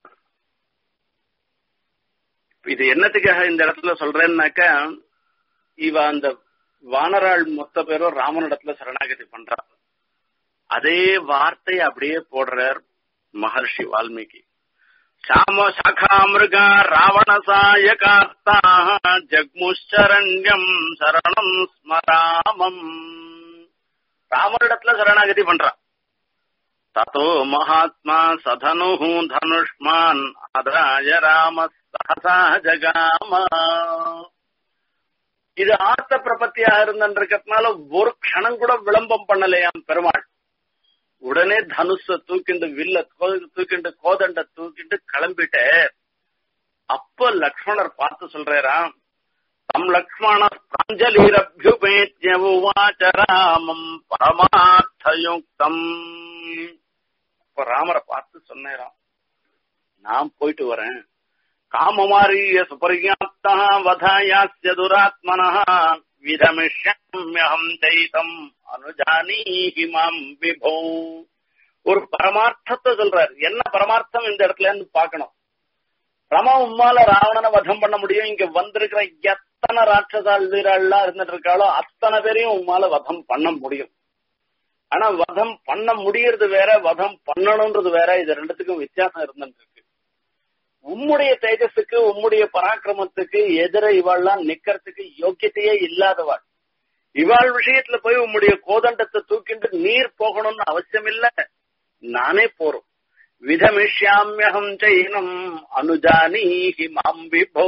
இது என்னத்துக்காக இந்த இடத்துல சொல்றேன்னாக்கா இவ அந்த வானராள் மொத்த பேரும் ராமனிடத்துல சரணாகதி பண்றா அதே வார்த்தை அப்படியே போடுறார் மகர்ஷி வால்மீகி சாம சாகா மிருகா ராவண சாயகார்த்தா ஜக்முஷரண்யம் சரணம் ஸ்மராமம் ராமனிடத்துல சரணாகதி பண்றான் ததோ மகாத்மா சதனு தனுஷ்மான் அதாய ராம சகசா ஜகாம இது ஆர்த்த பிரபத்தியாக இருந்திருக்கிறதுனால ஒரு க்ஷணம் கூட விளம்பம் பண்ணலையாம் பெருமாள் உடனே தனுஷ தூக்கிண்டு வில்ல தூக்கிண்டு கோதண்ட தூக்கிண்டு கிளம்பிட்ட அப்ப லக்ஷ்மணர் பார்த்து சொல்றாராம் தம் லக்ஷ்மண பிராஞ்சலிரபியுபேத்யவாச்ச ராமம் பரமார்த்தயுக்தம் அப்ப ராமரை பார்த்து சொன்னேராம் நான் போயிட்டு வரேன் காமமாரிய சுபர்யாப்தா வதாயாஸ்ய துராத்மனா விதமிஷ்யம்யகம் தைதம் அனுஜானீஹி மாம் விபோ ஒரு பரமார்த்தத்தை சொல்றாரு என்ன பரமார்த்தம் இந்த இடத்துல இருந்து பார்க்கணும் ரமா உம்மால ராவணனை வதம் பண்ண முடியும் இங்க வந்திருக்கிற எத்தனை ராட்சசால் வீராள்லாம் இருந்துட்டு இருக்காளோ அத்தனை பேரையும் உம்மால வதம் பண்ண முடியும் ஆனா வதம் பண்ண முடியறது வேற வதம் பண்ணணும்ன்றது வேற இது ரெண்டுத்துக்கும் வித்தியாசம் இருந்துட்டு இருக்கு உம்முடைய தேஜஸுக்கு உம்முடைய பராக்கிரமத்துக்கு எதிர இவாள்லாம் நிக்கிறதுக்கு யோக்கியத்தையே இல்லாதவாள் இவாள் விஷயத்துல போய் உம்முடைய கோதண்டத்தை தூக்கிட்டு நீர் போகணும்னு அவசியம் இல்ல நானே போறோம் விதமிஷ்யாமியகம் செய்யணும் அனுஜானீஹி மாம் விபோ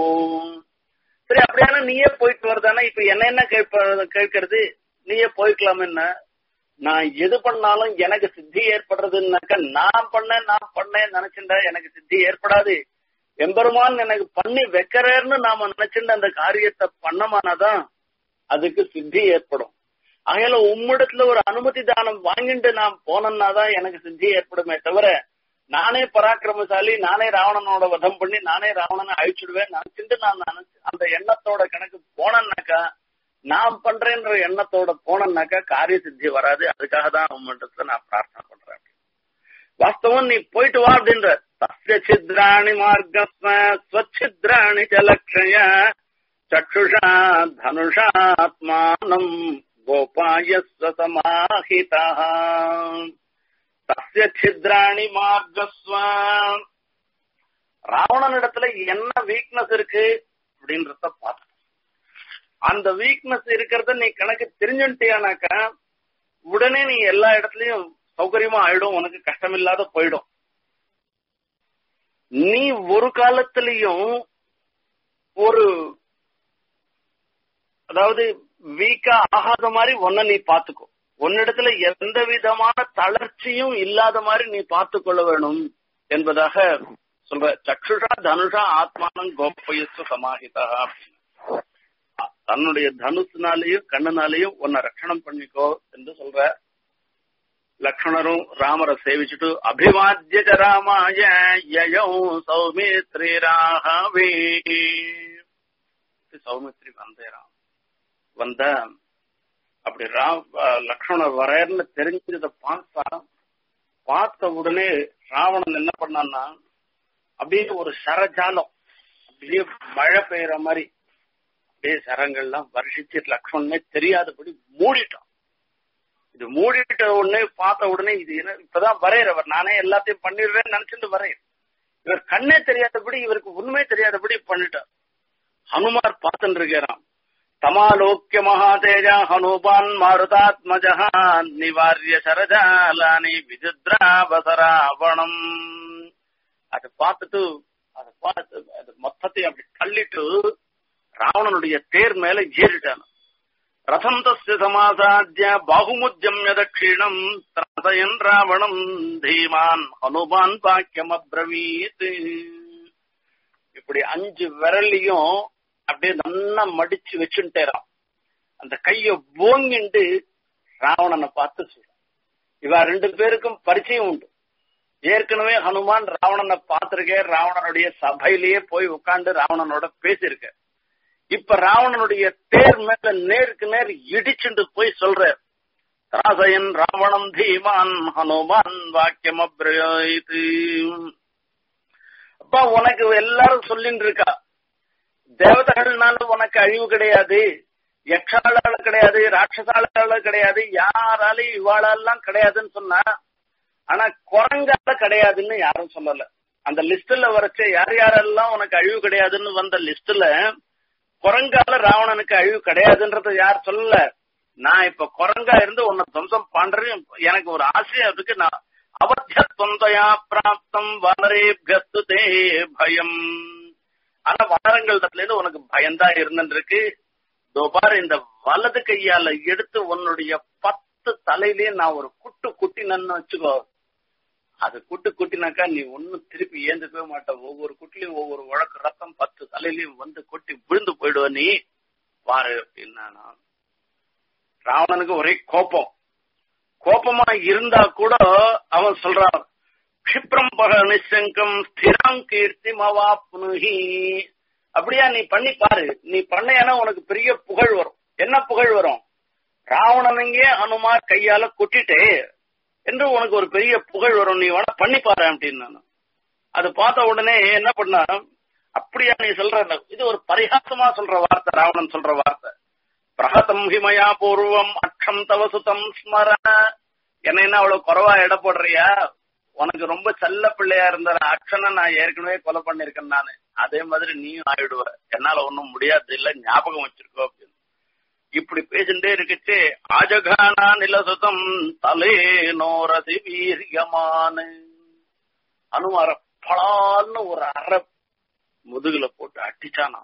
சரி அப்படியான நீயே போயிட்டு வருதானா இப்ப என்ன என்ன கேட்ப கேட்கறது நீயே போய்க்கலாம் என்ன நான் எது பண்ணாலும் எனக்கு சித்தி ஏற்படுறதுன்னாக்க நான் பண்ணேன் நான் பண்ணேன் நினைச்சுட்டா எனக்கு சித்தி ஏற்படாது எம்பெருமான் எனக்கு பண்ணி வைக்கிறேன்னு நாம நினைச்சுட்டு அந்த காரியத்தை பண்ணமானாதான் அதுக்கு சித்தி ஏற்படும் ஆகையால உம்மிடத்துல ஒரு அனுமதி தானம் வாங்கிட்டு நான் போனேன்னாதான் எனக்கு சித்தி ஏற்படுமே தவிர நானே பராக்கிரமசாலி நானே ராவணனோட வதம் பண்ணி நானே ராவணனை அழிச்சுடுவேன் நினைச்சுட்டு நான் நினைச்சு அந்த எண்ணத்தோட கணக்கு போனேன்னாக்கா நான் பண்றேன்ற எண்ணத்தோட போனேன்னாக்கா காரிய சித்தி வராது அதுக்காக தான் உம்மிடத்துல நான் பிரார்த்தனை பண்றேன் வாஸ்தவம் நீ போயிட்டு வா அப்படின்ற தஸ்ய சித்ராணி மார்க்கஸ்ம ஸ்வச்சித்ராணி ஜலக்ஷய சக்ஷுஷா தனுஷாத்மானம் கோபாயஸ்வ சமாஹிதா தஸ்ய சித்ராணி மார்க்கஸ்வ ராவணனிடத்துல என்ன வீக்னஸ் இருக்கு அப்படின்றத பார்த்து அந்த வீக்னஸ் இருக்கிறத நீ கணக்கு தெரிஞ்சுட்டியானாக்கா உடனே நீ எல்லா இடத்துலயும் சௌகரியமா ஆயிடும் உனக்கு கஷ்டம் இல்லாத போயிடும் நீ ஒரு காலத்திலையும் ஒரு அதாவது வீக்கா ஆகாத மாதிரி ஒன்ன நீ பாத்துக்கோ உன்னிடத்துல எந்த விதமான தளர்ச்சியும் இல்லாத மாதிரி நீ பார்த்து கொள்ள வேணும் என்பதாக சொல்ற சக்ஷுஷா தனுஷா ஆத்மானம் கோப்பயசு சமாஹிதா தன்னுடைய தனுசுனாலையும் கண்ணுனாலையும் உன்னை ரட்சணம் பண்ணிக்கோ என்று சொல்ற லக்ஷ்மணரும் ராமரை சேவிச்சுட்டு அபிவாத்திய ராமாய யயோ சௌமித்ரி ராகவே சௌமித்ரி வந்தேராம் வந்த அப்படி ராம் லக்ஷ்மணர் வரேன்னு தெரிஞ்சதை பார்த்தா பார்த்த உடனே ராவணன் என்ன பண்ணான்னா அப்படியே ஒரு சரஜாலம் அப்படியே மழை பெய்யற மாதிரி அப்படியே சரங்கள்லாம் வருஷிச்சு லக்ஷ்மணனே தெரியாதபடி மூடிட்டான் இது மூடிட்ட உடனே பார்த்த உடனே இது என்ன இப்பதான் வரையறவர் நானே எல்லாத்தையும் பண்ணிடுறேன்னு நினைச்சிட்டு வரையர் இவர் கண்ணே தெரியாதபடி இவருக்கு உண்மை தெரியாதபடி பண்ணிட்டார் ஹனுமார் பார்த்துட்டு இருக்கிறான் தமாலோக்கிய மகாதேஜா ஹனுபான் மாருதாத்மஜா நிவாரிய சரஜாலானி விஜித்ராவசராவணம் அதை பார்த்துட்டு அதை பார்த்து அது மொத்தத்தை அப்படி தள்ளிட்டு ராவணனுடைய தேர் மேல ஏறிட்டான் ரதம் தஸ்ய சமாசாத்திய பாகுமுஜம்ய தட்சிணம் திராசயன் ராவணம் தீமான் ஹனுமான் பாக்கியம் அப்ரவீத் இப்படி அஞ்சு விரலையும் அப்படியே நல்லா மடிச்சு வச்சுட்டேறான் அந்த கைய ஓங்கிண்டு ராவணனை பார்த்து சொல்றான் இவ ரெண்டு பேருக்கும் பரிச்சயம் உண்டு ஏற்கனவே ஹனுமான் ராவணனை பார்த்திருக்க ராவணனுடைய சபையிலேயே போய் உட்கார்ந்து ராவணனோட பேசியிருக்க இப்ப ராவணனுடைய தேர் மேல நேருக்கு நேர் இடிச்சுட்டு போய் சொல்ற திராசயன் ராவணம் தீமான் ஹனுமான் வாக்கியம் அப்ரயோது அப்பா உனக்கு எல்லாரும் சொல்லிட்டு இருக்கா தேவதைகள்னால உனக்கு அழிவு கிடையாது யக்ஷாளால கிடையாது ராட்சசாளால கிடையாது யாராலையும் இவாளெல்லாம் கிடையாதுன்னு சொன்னா ஆனா குரங்கால கிடையாதுன்னு யாரும் சொல்லல அந்த லிஸ்ட்ல வரைச்ச யார் யாரெல்லாம் உனக்கு அழிவு கிடையாதுன்னு வந்த லிஸ்ட்ல குரங்கால ராவணனுக்கு அழிவு கிடையாதுன்றத யார் சொல்லல நான் இப்ப குரங்கா இருந்து உன்னை துவம்சம் பண்றேன் எனக்கு ஒரு ஆசையா இருக்கு நான் அவத்திய தொந்தையா பிராப்தம் வனரேபியஸ்து தே பயம் ஆனா வாரங்கள்ல இருந்து உனக்கு பயம்தான் இருந்துருக்கு பாரு இந்த வலது கையால எடுத்து உன்னுடைய பத்து தலையிலேயே நான் ஒரு குட்டு குட்டினன்னு வச்சுக்கோ அது குட்டு குட்டினாக்கா நீ ஒன்னும் திருப்பி ஏந்துக்கவே மாட்ட ஒவ்வொரு குட்டிலையும் ஒவ்வொரு உழக்கு ரத்தம் பத்து தலையிலையும் வந்து கொட்டி விழுந்து போயிடுவ நீ பாரு அப்படின்னா ராவணனுக்கு ஒரே கோபம் கோபமா இருந்தா கூட அவன் சொல்றான் கஷிப்ரம் பக நிசங்கம் ஸ்திரம் கீர்த்தி மவாப்னுஹி அப்படியா நீ பண்ணி பாரு நீ பண்ணையானா உனக்கு பெரிய புகழ் வரும் என்ன புகழ் வரும் ராவணனுங்கே அனுமார் கையால கொட்டிட்டே என்று உனக்கு ஒரு பெரிய புகழ் வரும் நீ வேணா பண்ணி பாரு அப்படின்னு அது பார்த்த உடனே என்ன பண்ண அப்படியா நீ சொல்ற இது ஒரு பரிகாசமா சொல்ற வார்த்தை ராவணன் சொல்ற வார்த்தை பிரகதம் ஹிமயா பூர்வம் அக்ஷம் தவசுதம் ஸ்மர என்ன என்ன அவ்வளவு குறவா எடை போடுறியா உனக்கு ரொம்ப செல்ல பிள்ளையா இருந்த அக்ஷனை நான் ஏற்கனவே கொலை பண்ணிருக்கேன் நானு அதே மாதிரி நீயும் ஆயிடுவ என்னால ஒன்னும் முடியாது இல்ல ஞாபகம் வச்சிருக்கோ அப்படின்னு இப்படி பேசிட்டே இருக்குச்சு ஆஜகானா நிலசுதம் தலே நோரதி வீரியமான அனுமார பலான்னு ஒரு அரை முதுகுல போட்டு அடிச்சானா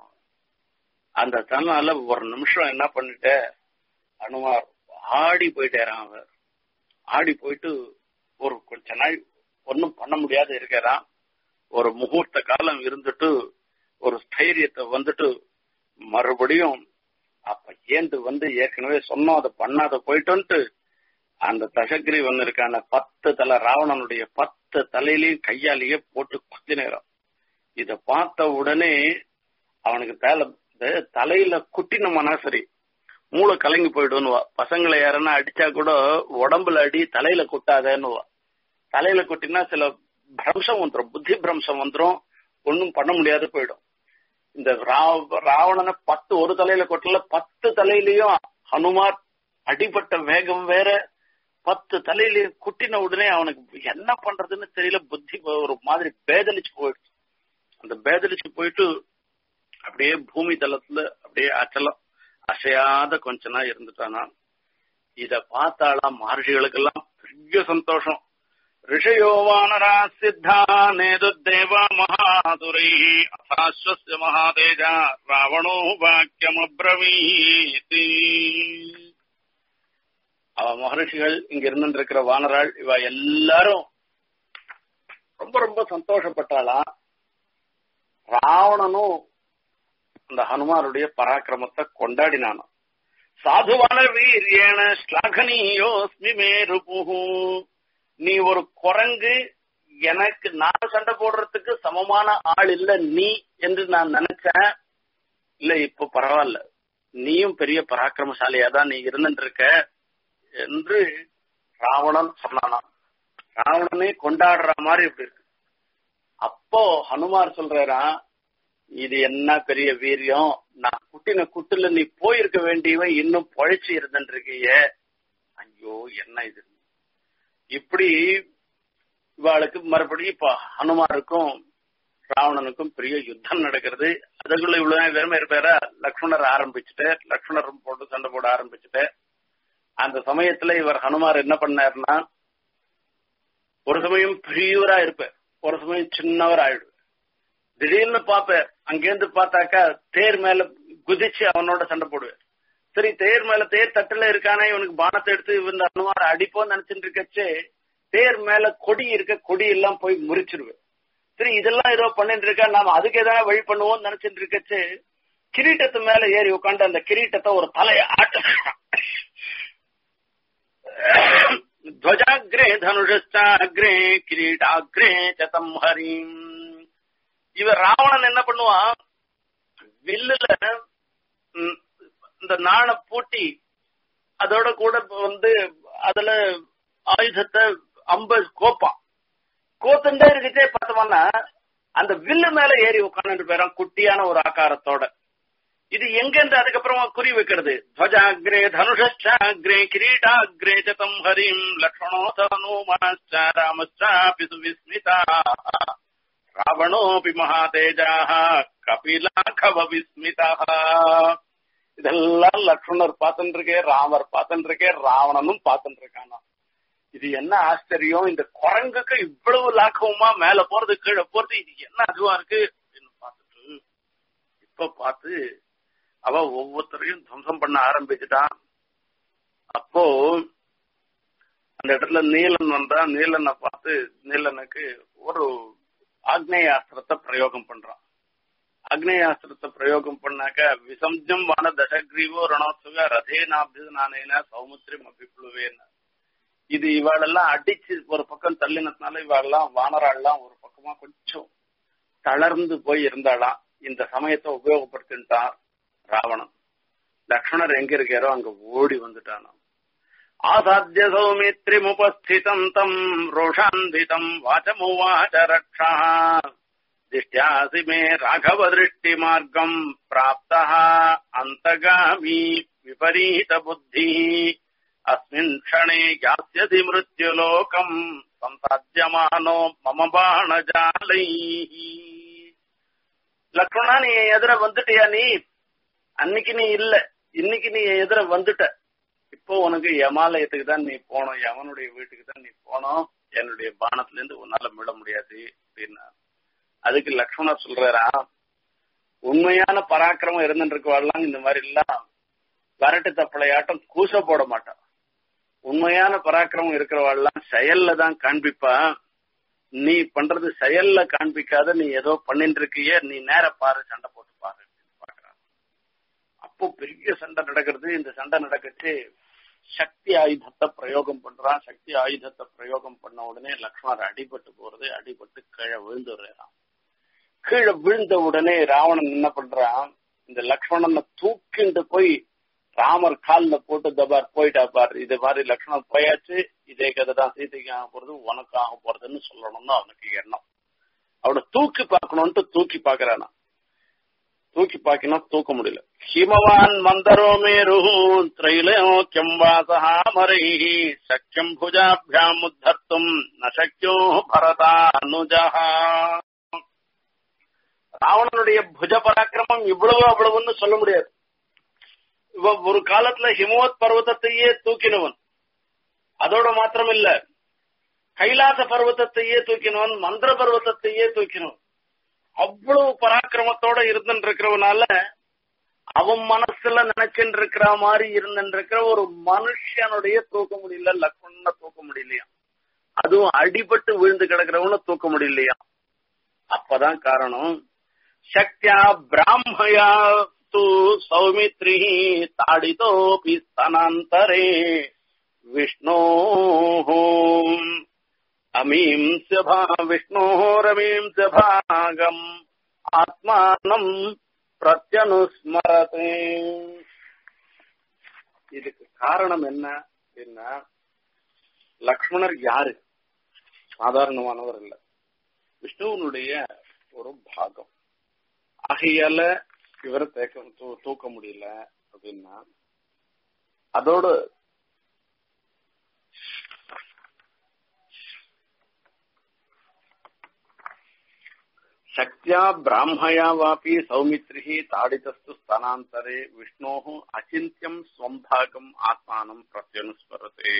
அந்த தன்னால ஒரு நிமிஷம் என்ன பண்ணிட்ட அனுமார் ஆடி போயிட்டாரான் அவர் ஆடி போயிட்டு ஒரு கொஞ்ச நாள் ஒன்னும் பண்ண முடியாத இருக்கிறான் ஒரு முகூர்த்த காலம் இருந்துட்டு ஒரு ஸ்தைரியத்தை வந்துட்டு மறுபடியும் அப்ப ஏந்து வந்து ஏற்கனவே சொன்னோம் அதை பண்ணாத போயிட்டோன்ட்டு அந்த தசகிரிவன் இருக்கான பத்து தலை ராவணனுடைய பத்து தலையிலையும் கையாலேயே போட்டு குத்தி நேரம் இத பார்த்த உடனே அவனுக்கு தேலை தலையில குட்டினோம்னா சரி மூளை கலங்கி போயிடுவா பசங்களை யாருன்னா அடிச்சா கூட உடம்புல அடி தலையில குட்டாதேன்னுவா தலையில குட்டினா சில பிரம்சம் வந்துடும் புத்தி பிரம்சம் வந்துடும் ஒன்னும் பண்ண முடியாது போயிடும் இந்த ராவணனை பத்து ஒரு தலையில கொட்டல பத்து தலையிலயும் ஹனுமார் அடிபட்ட வேகம் வேற பத்து தலையிலயும் குட்டின உடனே அவனுக்கு என்ன பண்றதுன்னு தெரியல புத்தி ஒரு மாதிரி பேதலிச்சு போயிடுச்சு அந்த பேதலிச்சு போயிட்டு அப்படியே பூமி தளத்துல அப்படியே அச்சலம் அசையாத கொஞ்ச நாள் இருந்துட்டானா இத பார்த்தாலாம் மகர்ஷிகளுக்கெல்லாம் பெரிய சந்தோஷம் ऋषयो वानरा सिद्धा नेदुद्देवा महासुरैः अथाश्वस्य महातेजा रावणो வாக்கியமப்ரவீதி அவ மகர்ஷிகள் இங்க இருந்திருக்கிற வானராள் இவ எல்லாரும் ரொம்ப ரொம்ப சந்தோஷப்பட்டாளாம் ராவணனும் அந்த ஹனுமானுடைய பராக்கிரமத்தை கொண்டாடினானாம் சாதுவான வீரியேன ஸ்லாகனீயோஸ்மி மேருபுகு நீ ஒரு குரங்கு எனக்கு நான் சண்டை போடுறதுக்கு சமமான ஆள் இல்ல நீ என்று நான் நினைச்சேன் இல்ல இப்ப பரவாயில்ல நீயும் பெரிய பராக்கிரமசாலியா தான் நீ இருந்துட்டு இருக்க என்று ராவணன் சொன்னானாம் ராவணனே கொண்டாடுற மாதிரி இப்படி இருக்கு அப்போ ஹனுமார் சொல்றாராம் இது என்ன பெரிய வீரியம் நான் குட்டின குட்டுல நீ போயிருக்க வேண்டியவன் இன்னும் பொழைச்சு இருந்துட்டு இருக்கிய ஐயோ என்ன இது இப்படி இவாளுக்கு மறுபடியும் இப்ப ஹனுமாருக்கும் ராவணனுக்கும் பெரிய யுத்தம் நடக்கிறது அதுக்குள்ள இவ்வளவு வெறுமை இருப்பாரா லக்ஷ்மணர் ஆரம்பிச்சுட்டு லக்ஷ்மணரும் போட்டு சண்டை போட ஆரம்பிச்சுட்டு அந்த சமயத்துல இவர் ஹனுமார் என்ன பண்ணாருன்னா ஒரு சமயம் பெரியவரா இருப்பார் ஒரு சமயம் சின்னவர் ஆயிடுவார் திடீர்னு பாப்பார் அங்கேருந்து பார்த்தாக்கா தேர் மேல குதிச்சு அவனோட சண்டை போடுவார் சரி தேர் மேல தேர் தட்டுல இருக்கானே இவனுக்கு பானத்தை எடுத்து இந்த அனுமார் அடிப்போம் நினைச்சிட்டு இருக்கச்சே தேர் மேல கொடி இருக்க கொடி எல்லாம் போய் முறிச்சிருவேன் சரி இதெல்லாம் ஏதோ பண்ணிட்டு இருக்கா நாம அதுக்கு ஏதாவது வழி பண்ணுவோம் நினைச்சிட்டு இருக்கச்சு கிரீட்டத்து மேல ஏறி உட்காந்து அந்த கிரீட்டத்தை ஒரு தலைய ஆட்ட துவஜாகிரே தனுஷாகிரே கிரீடாகிரே சதம் ஹரிம் இவன் ராவணன் என்ன பண்ணுவான் வில்லுல இந்த நாண பூட்டி அதோட கூட வந்து அதுல ஆயுதத்தை அம்ப கோப்பான் கோத்துண்டே இருக்குச்சே பார்த்தோம்னா அந்த வில்லு மேல ஏறி உட்காந்து போயிடும் குட்டியான ஒரு ஆக்காரத்தோட இது எங்கிருந்து அதுக்கப்புறமா குறி வைக்கிறது துவஜாகிரே தனுஷாகிரே கிரீடாகிரே சதம் ஹரிம் லக்ஷ்மணோ தனுமாச்ச ராமச்சாபி சுவிஸ்மிதா ராவணோபி மகாதேஜாக கபிலாகவ விஸ்மிதா இதெல்லாம் லக்ஷ்மணர் பார்த்துட்டு இருக்கே ராமர் பார்த்துட்டு இருக்கே ராவணனும் பார்த்துட்டு இருக்கானா இது என்ன ஆச்சரியம் இந்த குரங்குக்கு இவ்வளவு லாக்கவுமா மேல போறது கீழே போறது இது என்ன அதுவா இருக்கு அப்படின்னு பார்த்துட்டு இப்ப பார்த்து அவ ஒவ்வொருத்தரையும் துவம்சம் பண்ண ஆரம்பிச்சுட்டான் அப்போ அந்த இடத்துல நீலன் வந்தா நீலனை பார்த்து நீலனுக்கு ஒரு ஆக்னேயாஸ்திரத்தை பிரயோகம் பண்றான் ஆக்னேயாஸ்திரத்தை பிரயோகம் பண்ணாக்க விசம்ஜம் வான தசக்ரீவோ ரணோத்சவ ரதேனாபிது நானேன சௌமுத்திரம் அபிப்ளுவேன்னு இது இவாளெல்லாம் அடிச்சு ஒரு பக்கம் தள்ளினதுனால இவாளெல்லாம் வானராள்லாம் ஒரு பக்கமா கொஞ்சம் தளர்ந்து போய் இருந்தாளாம் இந்த சமயத்தை உபயோகப்படுத்திட்டான் ராவணன் லக்ஷ்மணர் எங்க இருக்காரோ அங்க ஓடி வந்துட்டானாம் ஆசாத்திய சௌமித்ரிமுபஸ்திதம் தம் ரோஷாந்திதம் வாச்சமுவாச்ச ரக்ஷா திஷ்டியாசி மே ராகவ திருஷ்டி மார்க்கம் பிராப்த அந்தகாமி விபரீத புத்தி அஸ்மின் க்ஷணே யாஸ்யசி மிருத்யுலோகம் சம்சாத்தியமானோ மம பாணஜாலை லக்ஷ்மணா நீ எதிர வந்துட்டியா நீ அன்னைக்கு நீ இல்ல இன்னைக்கு நீ எதிர வந்துட்ட இப்போ உனக்கு யமாலயத்துக்கு தான் நீ போனோம் யமனுடைய வீட்டுக்கு தான் நீ போனோம் என்னுடைய பானத்துல இருந்து உன்னால மீள முடியாது அப்படின்னா அதுக்கு லக்ஷ்மணர் சொல்றாரா உண்மையான பராக்கிரமம் இருந்துட்டு இருக்கவாள்லாம் இந்த மாதிரி எல்லாம் வரட்டு தப்பளையாட்டம் கூச போட மாட்டான் உண்மையான பராக்கிரமம் இருக்கிறவாள்லாம் செயல்ல தான் காண்பிப்பா நீ பண்றது செயல்ல காண்பிக்காத நீ ஏதோ பண்ணிட்டு இருக்கிய நீ நேர பாரு சண்டை போட்டு பாரு பாக்குறான் அப்போ பெரிய சண்டை நடக்கிறது இந்த சண்டை நடக்கச்சு சக்தி ஆயுதத்தை பிரயோகம் பண்றான் சக்தி ஆயுதத்தை பிரயோகம் பண்ண உடனே லக்ஷ்மணர் அடிபட்டு போறது அடிபட்டு கீழே விழுந்துடுறான் கீழே விழுந்த உடனே ராவணன் என்ன பண்றான் இந்த லக்ஷ்மணனை தூக்கிண்டு போய் ராமர் கால்ல போட்டு தபார் போயிட்டா பார் இது மாதிரி லக்ஷ்மணன் போயாச்சு இதே கதை தான் சீதைக்கு ஆக போறது உனக்கு ஆக போறதுன்னு சொல்லணும்னு அவனுக்கு எண்ணம் அவனை தூக்கி பார்க்கணும்ட்டு தூக்கி பாக்குறானா தூக்கி பாக்கினா தூக்க முடியல ஹிமவான் மந்தரோ மேரு திரைலோக்கியம் வாசஹா மரை சக்கியம் புஜாபியாம் உத்தர்த்தும் நசக்கியோ பரதானுஜா ராவணனுடைய புஜ பராக்கிரமம் இவ்வளவு அவ்வளவுன்னு சொல்ல முடியாது ஒரு காலத்துல ஹிமவத் பர்வதத்தையே தூக்கினவன் அதோட மாத்திரம் இல்ல கைலாச பர்வத்தத்தையே தூக்கினவன் மந்திர பர்வத்தத்தையே தூக்கினவன் அவ்வளவு பராக்கிரமத்தோட இருந்துட்டு இருக்கிறவனால அவன் மனசுல நினைச்சுட்டு இருக்கிற மாதிரி இருந்துட்டு இருக்கிற ஒரு மனுஷனுடைய தூக்க முடியல லக்ஷ்மணனை தூக்க முடியலையா அதுவும் அடிபட்டு விழுந்து கிடக்கிறவன தூக்க முடியலையா அப்பதான் காரணம் சக்தியா பிராமயா து சௌமித்ரி தாடிதோபி ஸ்தனாந்தரே விஷ்ணோ அமீம்ச பா விஷ்ணோரமீம்ச பாகம் ஆத்மானம் பிரத்யனுஸ்மரதே இதுக்கு காரணம் என்ன அப்படின்னா லக்ஷ்மணர் யாரு சாதாரணமானவர் இல்ல விஷ்ணுவனுடைய ஒரு பாகம் ஆகையால இவரை தேக்க தூ- தூக்க முடியல அப்படின்னா அதோடு சக்தியா பிராமயா வாபி சௌமித்ரி தாடிதஸ்து ஸ்தனாந்தரே விஷ்ணோ அச்சிந்தியம் ஸ்வம்பாகம் ஆத்மானம் பிரத்யனுஸ்மரதே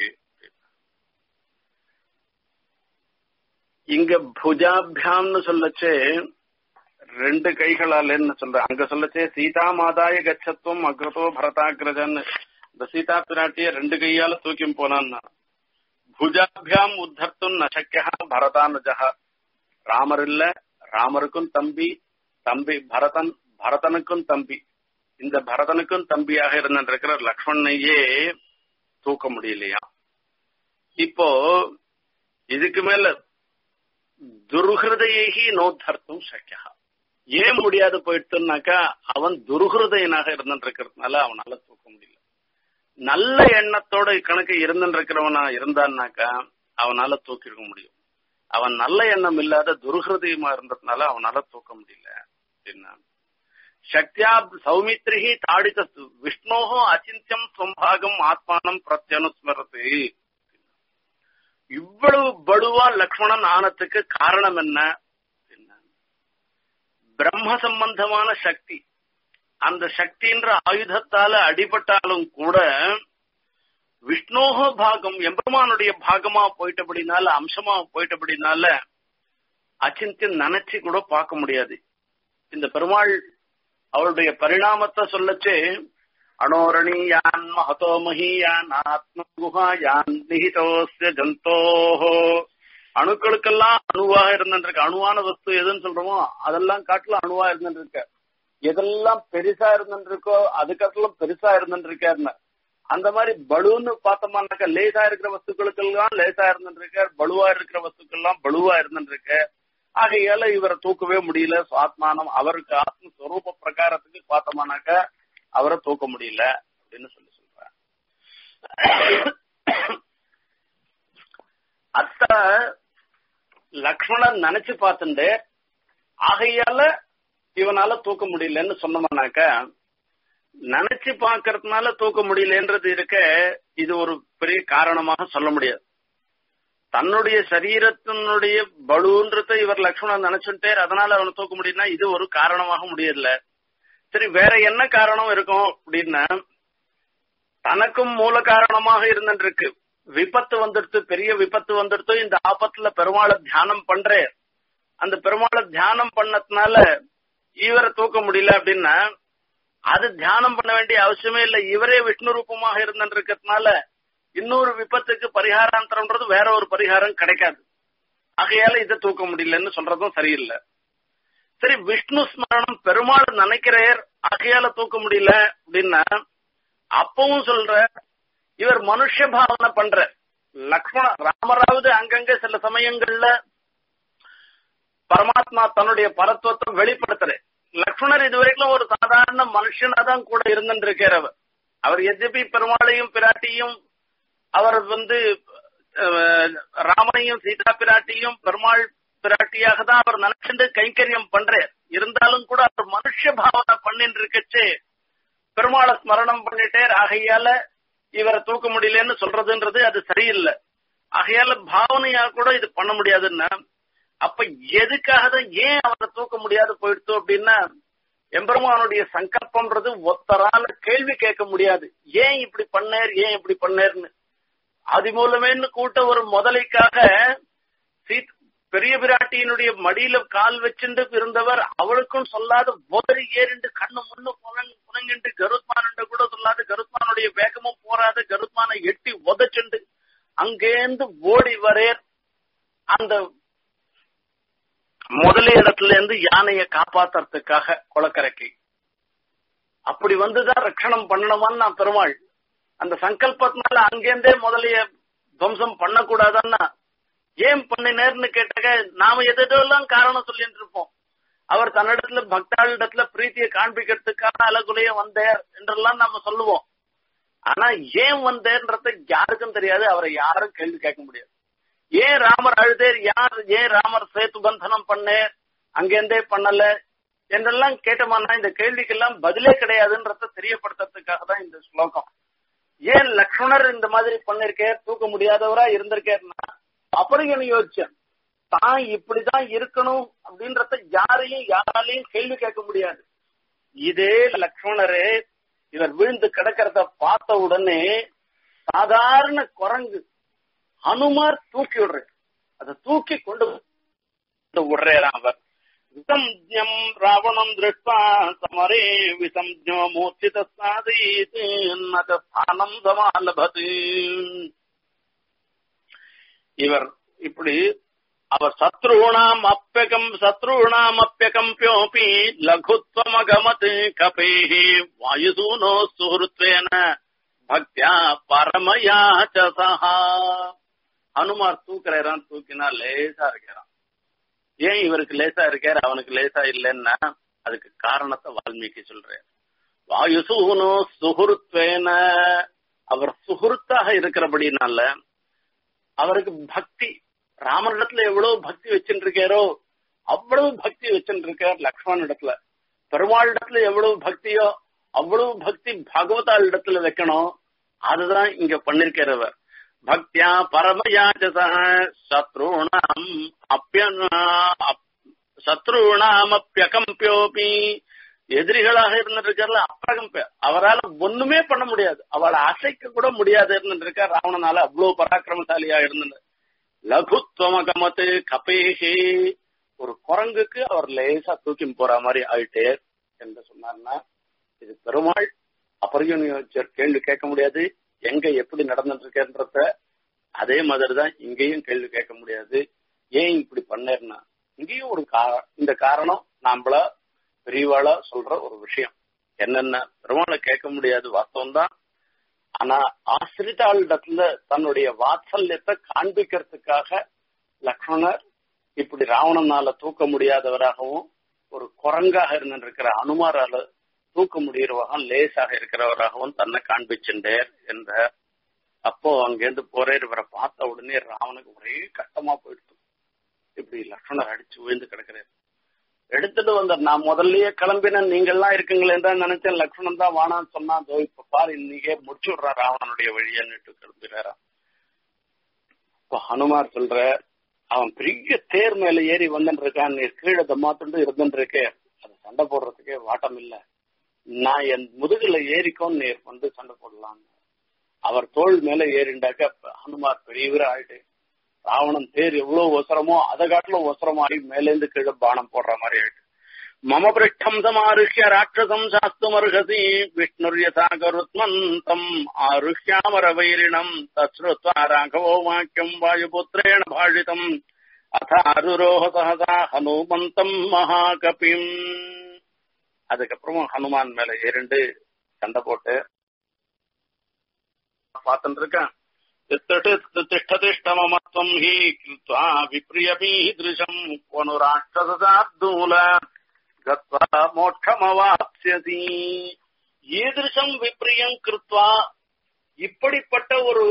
இங்க புஜாபியாம்னு சொல்லச்சே ரெண்டு கைகளாலன்னு சொல்ற அங்க சொல்லச்சே சீதா மாதாய கச்சத்துவம் அக்ரதோ பரதாகிரஜன் இந்த சீதா பிராட்டிய ரெண்டு கையால தூக்கி போனான்னா புஜாபியாம் உத்தர்த்தும் நசக்கியா பரதானுஜா ராமர் இல்ல ராமருக்கும் தம்பி தம்பி பரதன் பரதனுக்கும் தம்பி இந்த பரதனுக்கும் தம்பியாக இருந்திருக்கிற லக்ஷ்மணையே தூக்க முடியலையா இப்போ இதுக்கு மேல துர்ஹிருதயி நோத்தர்த்தும் சக்கியா ஏன் முடியாது போயிட்டுனாக்கா அவன் துர்ஹிருதயனாக இருந்துட்டு இருக்கிறதுனால அவனால தூக்க முடியல நல்ல எண்ணத்தோட கணக்கு இருந்துட்டு இருக்கிறவனா இருந்தான்னாக்கா அவனால தூக்கிருக்க முடியும் அவன் நல்ல எண்ணம் இல்லாத துர்ஹிருதயமா இருந்ததுனால அவனால தூக்க முடியல அப்படின்னா சக்தியா சௌமித்ரி தாடித விஷ்ணோஹோ அச்சிந்தியம் ஸ்வம்பாகம் ஆத்மானம் பிரத்யனுஸ்மரது இவ்வளவு படுவா லக்ஷ்மணன் ஆனத்துக்கு காரணம் என்ன அப்படின்னா, பிரம்ம சம்பந்தமான சக்தி அந்த சக்தின்ற ஆயுதத்தால அடிபட்டாலும் கூட விஷ்ணோக பாகம் எம்பெருமானுடைய பாகமா போயிட்டபடினால அம்சமா போயிட்டபடினால அச்சிந்தியம் நினைச்சு கூட பார்க்க முடியாது இந்த பெருமாள் அவருடைய பரிணாமத்தை சொல்லச்சே அணோரணீயான் மகதோ மஹீயான் ஆத்மகுஹாயான் நிஹிதோஸ்ய ஜந்தோஹோ அணுக்களுக்கெல்லாம் அணுவாக இருந்துருக்கு அணுவான வஸ்து எதுன்னு சொல்றோமோ அதெல்லாம் காட்டுல அணுவா இருந்துருக்க எதெல்லாம் பெருசா இருந்துருக்கோ அதுக்கெல்லாம் பெருசா இருந்துருக்காருன்னு அந்த மாதிரி பலுன்னு பார்த்தோம்னாக்கா லேசா இருக்கிற வஸ்துக்களுக்கெல்லாம் லேசா இருந்துருக்க பலுவா இருக்கிற வஸ்துக்கெல்லாம் பலுவா இருந்துருக்க ஆகையால இவரை தூக்கவே முடியல ஆத்மானம் அவருக்கு ஆத்மஸ்வரூப பிரகாரத்துக்கு பார்த்தோம்னாக்கா அவரை தூக்க முடியல அப்படின்னு சொல்லி சொல்ற அத்த லக்ஷ்மணன் நினைச்சு பார்த்துட்டு ஆகையால இவனால தூக்க முடியலன்னு சொன்னோம்னாக்கா நினைச்சு பார்க்கறதுனால தூக்க முடியலன்றது இருக்க இது ஒரு பெரிய காரணமாக சொல்ல முடியாது தன்னுடைய சரீரத்தினுடைய பலுன்றத இவர் லக்ஷ்மணன் நினைச்சுட்டே அதனால அவனை தூக்க முடியும்னா இது ஒரு காரணமாக முடியல சரி வேற என்ன காரணம் இருக்கும் அப்படின்னா தனக்கும் மூல காரணமாக இருந்துருக்கு விபத்து வந்துடுத்து பெரிய விபத்து வந்துடுத்து இந்த ஆபத்துல பெருமாளை தியானம் பண்றேன் அந்த பெருமாளை தியானம் பண்ணதுனால இவரை தூக்க முடியல அப்படின்னா அது தியானம் பண்ண வேண்டிய அவசியமே இல்லை இவரே விஷ்ணு ரூபமாக இருந்துருக்கிறதுனால இன்னொரு விபத்துக்கு பரிகாராந்தரம்ன்றது வேற ஒரு பரிகாரம் கிடைக்காது ஆகையால இதை தூக்க முடியலன்னு சொல்றதும் சரியில்லை சரி விஷ்ணு ஸ்மரணம் பெருமாள் நினைக்கிறார் ஆகையால தூக்க முடியல அப்படின்னா அப்பவும் சொல்ற இவர் மனுஷ பாவனை பண்ற லக்ஷ்மண ராமராவது அங்கங்க சில சமயங்கள்ல பரமாத்மா தன்னுடைய பரத்துவத்தை வெளிப்படுத்துற லக்ஷ்மணர் இதுவரைக்கும் ஒரு சாதாரண மனுஷனா தான் கூட இருந்துருக்கார் அவர் அவர் எதிர்பி பெருமாளையும் பிராட்டியும் அவர் வந்து அஹ், ராமனையும் சீதா பிராட்டியும் பெருமாள் பிராட்டியாக தான் அவர் நினைச்சிட்டு கைங்கரியம் பண்றார் இருந்தாலும் கூட அவர் மனுஷ பாவனை பண்ணிட்டு இருக்கச்சே பெருமாளை ஸ்மரணம் பண்ணிட்டே ஆகையால இவரை தூக்க முடியலன்னு சொல்றதுன்றது அது சரியில்லை ஆகையால பாவனையா கூட இது பண்ண முடியாதுன்னா அப்ப எதுக்காக தான் ஏன் அவரை தூக்க முடியாது போயிடுத்து அப்படின்னா எம்பெருமானுடைய சங்கல்பம்ன்றது ஒத்தரால கேள்வி கேட்க முடியாது ஏன் இப்படி பண்ணேர் ஏன் இப்படி பண்ணேர்னு ஆதி மூலமேன்னு கூட்ட ஒரு முதலைக்காக சீத் பெரிய பிராட்டியினுடைய மடியில கால் வச்சுட்டு இருந்தவர் அவளுக்கும் சொல்லாத உதறி ஏறிண்டு கண்ணு முன்னு புனங்கிண்டு கருத்மான் கூட சொல்லாத கருத்மானுடைய வேகமும் போராத கருத்மானை எட்டி உதச்சுண்டு அங்கேந்து ஓடி வரேர் அந்த முதலே இடத்துல இருந்து யானையை காப்பாத்துறதுக்காக குளக்கரைக்கு அப்படி வந்துதான் ரட்சணம் பண்ணணுமான்னு நான் பெருமாள் அந்த சங்கல்பத்தினால அங்கேருந்தே முதலைய துவம்சம் பண்ணக்கூடாதான்னா ஏன் பண்ணினேர்னு கேட்டாக்க நாம எதெல்லாம் காரணம் சொல்லிட்டு இருப்போம் அவர் தன்னிடத்துல பக்தாளிடத்துல பிரீத்தியை காண்பிக்கிறதுக்காக அலகுலைய வந்தார் என்றெல்லாம் நம்ம சொல்லுவோம் ஆனா ஏன் வந்தேன்றத யாருக்கும் தெரியாது அவரை யாரும் கேள்வி கேட்க முடியாது ஏன் ராமர் அழுதேர் யார் ஏன் ராமர் சேத்து பந்தனம் பண்ணேர் அங்கேருந்தே பண்ணல என்றெல்லாம் கேட்டோம்னா இந்த கேள்விக்கெல்லாம் பதிலே கிடையாதுன்றத தெரியப்படுத்துறதுக்காக தான் இந்த ஸ்லோகம் ஏன் லக்ஷ்மணர் இந்த மாதிரி பண்ணிருக்கேர் தூக்க முடியாதவரா இருந்திருக்கேர்னா அப்புறம் என்ன யோசிச்சேன் தான் இப்படிதான் இருக்கணும் அப்படின்றத யாரையும் யாராலையும் கேள்வி கேட்க முடியாது இதே லக்ஷ்மணரே இவர் விழுந்து கிடக்கிறத பார்த்த உடனே சாதாரண குரங்கு ஹனுமார் தூக்கி விடுறாரு அதை தூக்கி கொண்டு விடுறாரு அவர் விசம்ஜம் ராவணம் திருஷ்டா சமரே விசம்ஜோ மூர்ச்சித சாதீத் ஸ்தானம் சமாலபது இவர் இப்படி அவர் சத்ருணாம் அப்பியகம் சத்ருணாம் அப்பியகம்பியோபி லகுத்வமகமத் கபேஹி வாயுசூனோ சுஹൃத்வேன பக்தியா பரமயா சசஹா ஹனுமார் தூக்குறான் தூக்கினா லேசா இருக்கிறான் ஏன் இவருக்கு லேசா இருக்காரு அவனுக்கு லேசா இல்லைன்னா அதுக்கு காரணத்தை வால்மீகி சொல்றாரு வாயுசூனோ சுஹൃத்வேன அவர் சுஹൃத்தாக இருக்கிறபடினால அவருக்கு பக்தி ராமனிடத்துல எவ்வளவு பக்தி வச்சுட்டு இருக்காரோ அவ்வளவு பக்தி வச்சுட்டு இருக்கார் லக்ஷ்மண் இடத்துல பெருமாள் இடத்துல எவ்வளவு பக்தியோ அவ்வளவு பக்தி பகவதால் இடத்துல வைக்கணும் அதுதான் இங்க பண்ணிருக்கிறவர் பக்தியா பரமயாச்சச சத்ருணாம் அப்பிய சத்ருணாம் அப்பியகம்பியோபி எதிரிகளாக இருந்திருக்காருல அப்பிரகம்ப அவரால் ஒண்ணுமே பண்ண முடியாது அவளை அசைக்க கூட முடியாது இருந்திருக்கார் ராவணனால அவ்வளவு பராக்கிரமசாலியா இருந்தது லகுத்வமகமத்து கபேஷே ஒரு குரங்குக்கு அவர் லேசா தூக்கி போற மாதிரி ஆயிட்டே என்று சொன்னார்னா இது பெருமாள் அபரியோனியர் கேள்வி கேட்க முடியாது எங்க எப்படி நடந்துட்டு இருக்கேன்றத அதே மாதிரிதான் இங்கேயும் கேள்வி கேட்க முடியாது ஏன் இப்படி பண்ணேன்னா இங்கேயும் ஒரு இந்த காரணம் நாம்பள பெரியவாளா சொல்ற ஒரு விஷயம் என்னென்ன பெருமாளை கேட்க முடியாது வாஸ்தவம் தான் ஆனா ஆசிரிதாளிடத்துல தன்னுடைய வாத்சல்யத்தை காண்பிக்கிறதுக்காக லக்ஷ்மணர் இப்படி ராவணனால தூக்க முடியாதவராகவும் ஒரு குரங்காக இருந்திருக்கிற அனுமாரால தூக்க முடிகிறவகம் லேசாக இருக்கிறவராகவும் தன்னை காண்பிச்சுட்டேர் என்ற அப்போ அங்கேருந்து போறேர் இவரை பார்த்த உடனே ராவனுக்கு ஒரே கஷ்டமா போயிடுச்சு இப்படி லக்ஷ்மணர் அடிச்சு விழுந்து கிடக்கிறார் எடுத்துட்டு வந்த நான் முதல்லயே கிளம்பினேன் நீங்கெல்லாம் இருக்குங்களேன் தான் நினைச்சேன் லக்ஷ்மணன் தான் வானான்னு சொன்னா அதோ இப்ப பாரு இன்னைக்கே முடிச்சு விடுறா ராவணனுடைய வழியன்னுட்டு கிளம்புறாராம் இப்போ ஹனுமார் சொல்ற அவன் பெரிய தேர் மேல ஏறி வந்துட்டு இருக்கான் நீ கீழே தம்மாத்துண்டு இருந்துட்டு இருக்கே அது சண்டை போடுறதுக்கே வாட்டம் இல்ல நான் என் முதுகுல ஏறிக்கோன்னு நீர் வந்து சண்டை போடலாம் அவர் தோல் மேல ஏறிண்டாக்க ஹனுமார் பெரியவரா ஆயிட்டு ராவணன் தேர் எவ்வளவு ஒசரமோ அதை காட்டிலும் ஒசரமாகி மேலேந்து கீழே பானம் போடுற மாதிரி ஆயிட்டு மம பிருஷ்டம் சமாருஷ்ய ராட்சசம் சாஸ்துமர்ஹசி விஷ்ணுர்யதா கருத்மந்தம் ஆருஷ்யாமர வைரிணம் தஸ்ருத்வா ராഘவோ வாக்கியம் வாயுபுத்திரேண பாஷிதம் அதாருரோஹ சகசா ஹனுமந்தம் மகாகபிம் அதுக்கப்புறமா ஹனுமான் மேல இரண்டு சண்டை போட்டு பார்த்துட்டு இருக்கேன் तिष्ठतिष्ठममत्वम् हि कृत्वा विप्रियमीदृशम् क्वनु राक्षससार्दूल गत्वा மோட்சமவாப்சியதி ஈதிருஷம் விப்ரியம் கிருத்வா இப்படிப்பட்ட ஒரு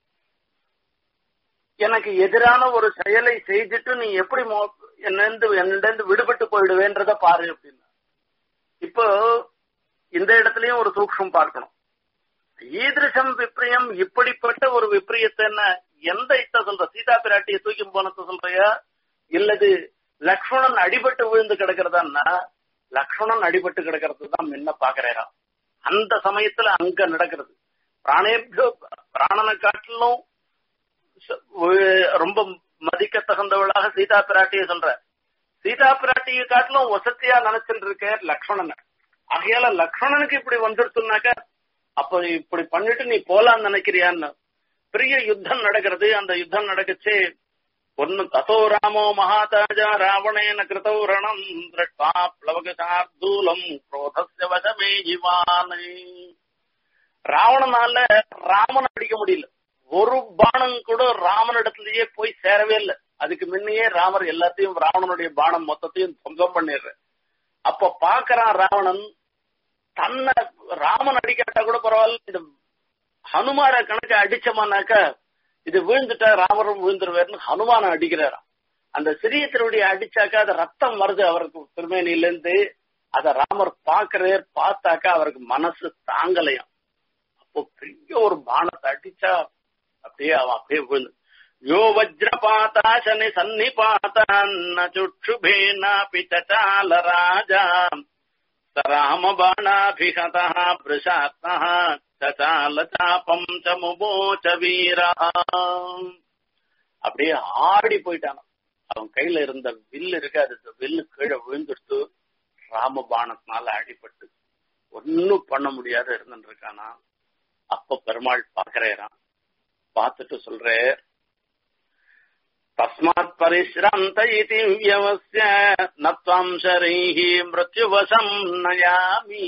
எனக்கு எதிரான ஒரு செயலை செய்துட்டு நீ எப்படி என்னந்து என்னிருந்து விடுபட்டு போயிடுவேன்றத பாரு அப்படின்னா இப்போ இந்த இடத்துலயும் ஒரு சூக்ஷம் பார்க்கணும் ஈதிருஷம் விப்ரியம் இப்படிப்பட்ட ஒரு விப்ரியத்தை என்ன எந்த இட்ட சொல்ற சீதா பிராட்டியை தூக்கி போனத சொல்றியா இல்லது லக்ஷ்மணன் அடிபட்டு விழுந்து கிடக்கிறதான்னா லக்ஷ்மணன் அடிபட்டு கிடக்கிறது தான் முன்ன பாக்குறா அந்த சமயத்துல அங்க நடக்கிறது பிராணேபியோ பிராணனை காட்டிலும் ரொம்ப மதிக்க தகுந்தவளாக சீதா பிராட்டிய சொல்ற சீதா பிராட்டியை காட்டிலும் வசதியா நினைச்சுட்டு இருக்க லக்ஷ்மணன் ஆகையால லக்ஷ்மணனுக்கு இப்படி வந்துடுத்துனாக்க அப்ப இப்படி பண்ணிட்டு நீ போலான்னு நினைக்கிறியான்னு பெரிய யுத்தம் நடக்கிறது அந்த யுத்தம் நடக்கச்சு ஒன்னு ததோ ராமோ மகாதாஜா ராவணேன கிருதௌ ரணம் திருஷ்டா பிளவகார்தூலம் குரோதஸ்ய வசமே இவான் ராவணனால ராமன் அடிக்க முடியல ஒரு பானம் கூட ராமன் இடத்துலயே போய் சேரவே இல்லை அதுக்கு முன்னையே ராமர் எல்லாத்தையும் ராவணனுடைய பானம் மொத்தத்தையும் துவம்சம் பண்ணிடுற அப்ப பாக்குறான் ராவணன் தன்னை ராமன் அடிக்காட்டா கூட பரவாயில்ல இந்த ஹனுமார கணக்கு அடிச்சமானாக்க இது விழுந்துட்டா ராமரும் விழுந்துருவாருன்னு ஹனுமான அடிக்கிறாராம் அந்த சிறிய திருவடியை அடிச்சாக்கா அது ரத்தம் வருது அவருக்கு திருமேனில இருந்து அத ராமர் பாக்குறார் பார்த்தாக்கா அவருக்கு மனசு தாங்கலையாம் அப்போ பெரிய ஒரு பானத்தை அடிச்சா அப்படியே அவன் அப்படியே விழுந்து யோ வஜ்ரபாதாசனி சன்னிபாத்தான்ன சுட்சுபேனாபி சச்சால ராஜா சராம பாணாபிஹதா பிருஷாத்னா சச்சால சாபம் சமுபோச்ச வீரா அப்படியே ஆடி போயிட்டான் அவன் கையில இருந்த வில்லு இருக்கு அது வில்லு கீழே விழுந்துடுத்து ராமபாணத்தினால அடிபட்டு ஒன்னும் பண்ண முடியாத இருந்துட்டு இருக்கானா அப்ப பெருமாள் பாக்குறேறான் பார்த்துட்டு சொல்றே தஸ்மாத் பரிசிராந்த இதி வியவசிய நத்வாம் ஷரைஹி மிருத்யுவசம் நயாமி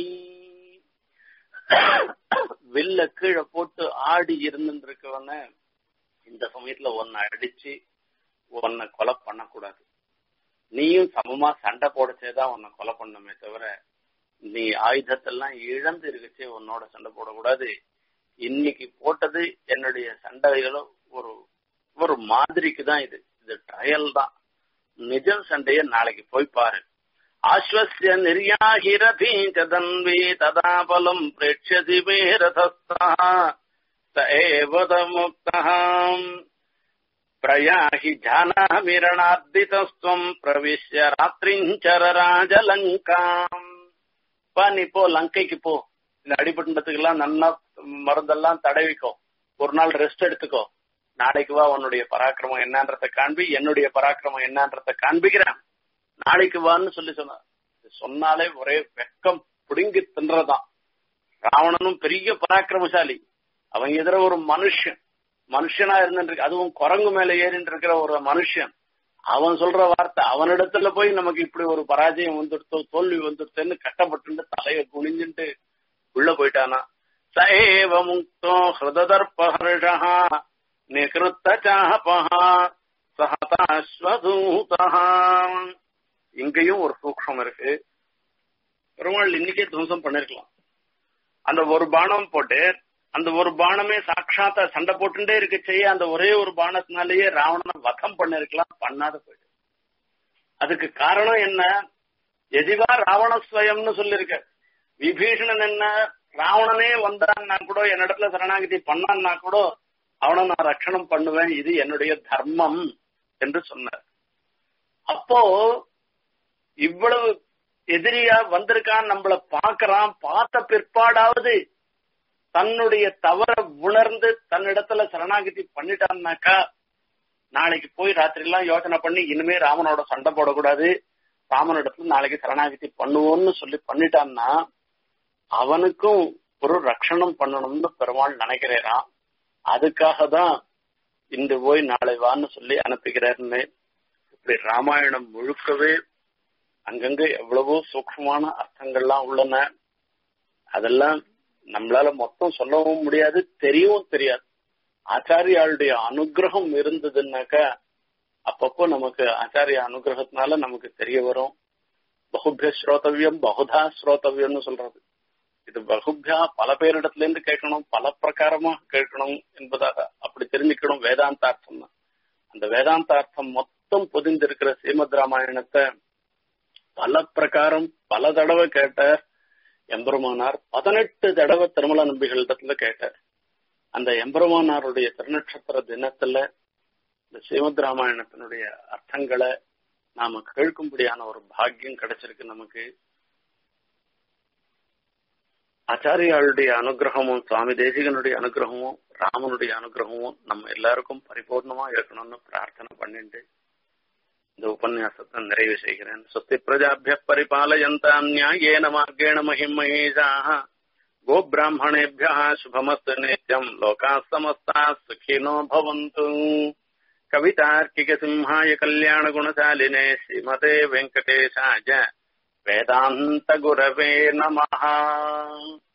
வில்ல கீழே போட்டு ஆடி இருந்துட்டு இருக்கவன இந்த சமயத்துல உன்னை அடிச்சு உன்னை கொலை பண்ணக்கூடாது நீயும் சமமா சண்டை போடச்சேதான் உன்னை கொலை பண்ணுமே தவிர நீ ஆயுதத்தெல்லாம் இழந்து இருக்கச்சே உன்னோட சண்டை போடக்கூடாது இன்னைக்கு போட்டது என்னுடைய சண்டைகளும் ஒரு ஒரு மாதிரிக்கு தான் இது இது ட்ரையல் தான் நிஜம் சண்டைய நாளைக்கு போய் பாரு ஆஸ்வசிய நிர்யாகிரதி தன்வி ததா பலம் பிரேட்சதி மே ரதஸ்தா முக்தாம் பிரயாஹி ஜானாமிரணார்த்திதஸ்வம் பிரவிஷ்ய ராத்திரிஞ்சர ராஜலங்காம் பா நீ போ லங்கைக்கு போ இந்த அடிபட்டதுக்கெல்லாம் நல்லா மருந்தெல்லாம் தடவிக்கோ ஒரு நாள் ரெஸ்ட் எடுத்துக்கோ நாளைக்கு வா உன்னுடைய பராக்கிரமம் என்னன்றத காண்பி என்னுடைய பராக்கிரமம் என்னன்றத காண்பிக்கிறேன் நாளைக்கு வான்னு சொல்லி சொன்ன சொன்னாலே ஒரே வெக்கம் பிடுங்கி தின்றதான் ராவணனும் பெரிய பராக்கிரமசாலி அவன் எதிர ஒரு மனுஷன் மனுஷனா இருந்துட்டு அதுவும் குரங்கு மேல ஏறிட்டு இருக்கிற ஒரு மனுஷன் அவன் சொல்ற வார்த்தை அவனிடத்துல போய் நமக்கு இப்படி ஒரு பராஜயம் வந்துடுத்தோ தோல்வி வந்துடுத்தோன்னு கட்டப்பட்டு தலைய குனிஞ்சுட்டு உள்ள போயிட்டானா சஏவ முக்தோ ஹிருதர்பஹர்ஷா நிகிருத்த சாபஹா சஹதாஸ்வதூதா இங்கேயும் ஒரு சூக்ஷம் இருக்கு பெருமாள் இன்னைக்கே துவம்சம் பண்ணிருக்கலாம் அந்த ஒரு பானம் போட்டு அந்த ஒரு பானமே சாட்சாத்த சண்டை போட்டுட்டே இருக்க செய்ய அந்த ஒரே ஒரு பானத்தினாலேயே ராவணனை வதம் பண்ணிருக்கலாம் பண்ணாத போயிடு அதுக்கு காரணம் என்ன எதிவா ராவணஸ்வயம்னு சொல்லிருக்க விபீஷணன் என்ன ராவணனே வந்தான்னா கூட என்னிடத்துல சரணாகதி பண்ணான்னா கூட அவனை நான் ரட்சணம் பண்ணுவேன் இது என்னுடைய தர்மம் என்று சொன்னார் அப்போ இவ்வளவு எதிரியா வந்திருக்கான் நம்மள பாக்குறான் பார்த்த பிற்பாடாவது தன்னுடைய தவற உணர்ந்து தன்னிடத்துல சரணாகதி பண்ணிட்டான்னாக்கா நாளைக்கு போய் ராத்திரி எல்லாம் யோசனை பண்ணி இனிமே ராமனோட சண்டை போடக்கூடாது ராமனிடத்துல நாளைக்கு சரணாகதி பண்ணுவோம்னு சொல்லி பண்ணிட்டான்னா அவனுக்கும் ஒரு ரட்சணம் பண்ணணும்னு பெருமாள் நினைக்கிறேரான் அதுக்காக தான் இன்று போய் நாளை வான்னு சொல்லி அனுப்புகிறாருன்னு இப்படி ராமாயணம் முழுக்கவே அங்கங்க எவ்வளவோ சூக்மமான அர்த்தங்கள்லாம் உள்ளன அதெல்லாம் நம்மளால மொத்தம் சொல்லவும் முடியாது தெரியவும் தெரியாது ஆச்சாரியாளுடைய அனுகிரகம் இருந்ததுன்னாக்கா அப்பப்போ நமக்கு ஆச்சாரிய அனுகிரகத்தினால நமக்கு தெரிய வரும் பகுபிய ஸ்ரோதவியம் பகுதா ஸ்ரோதவியம்னு சொல்றது இது பகுபியா பல பேரிடத்துல இருந்து கேட்கணும் பல பிரகாரமா கேட்கணும் என்பதாக அப்படி தெரிஞ்சுக்கணும் வேதாந்தார்த்தம் தான் அந்த வேதாந்தார்த்தம் மொத்தம் பொதிந்திருக்கிற ஸ்ரீமத் ராமாயணத்தை பல பிரகாரம் பல தடவை கேட்டார் எம்பெருமானார் பதினெட்டு தடவை திருமல நம்பிகளிடத்துல கேட்டார் அந்த எம்பெருமானாருடைய திருநட்சத்திர தினத்துல இந்த ஸ்ரீமத் ராமாயணத்தினுடைய அர்த்தங்களை நாம கேட்கும்படியான ஒரு பாக்கியம் கிடைச்சிருக்கு நமக்கு ஆச்சாரியாளுடைய அனுகிரகமும் சுவாமி தேசிகனுடைய அனுகிரகமும் ராமனுடைய அனுகிரகமும் நம்ம எல்லாருக்கும் பரிபூர்ணமா இருக்கணும்னு பிரார்த்தனை பண்ணிட்டு இந்த உபன்யாசத்தை நிறைவு செய்கிறேன் சொத்தி பிரஜாபிய பரிபாலயந்தாம் நியாயேன மார்கேண மகிம் மகேஷாக गोब्राह्मणेभ्य शुभमस्तु नित्यम लोका समस्ता सुखिनो भवन्तु कवितार्किक सिंहाय कल्याण गुणशालिने श्रीमते वेंकटेशाय वेदांत गुरवे नमः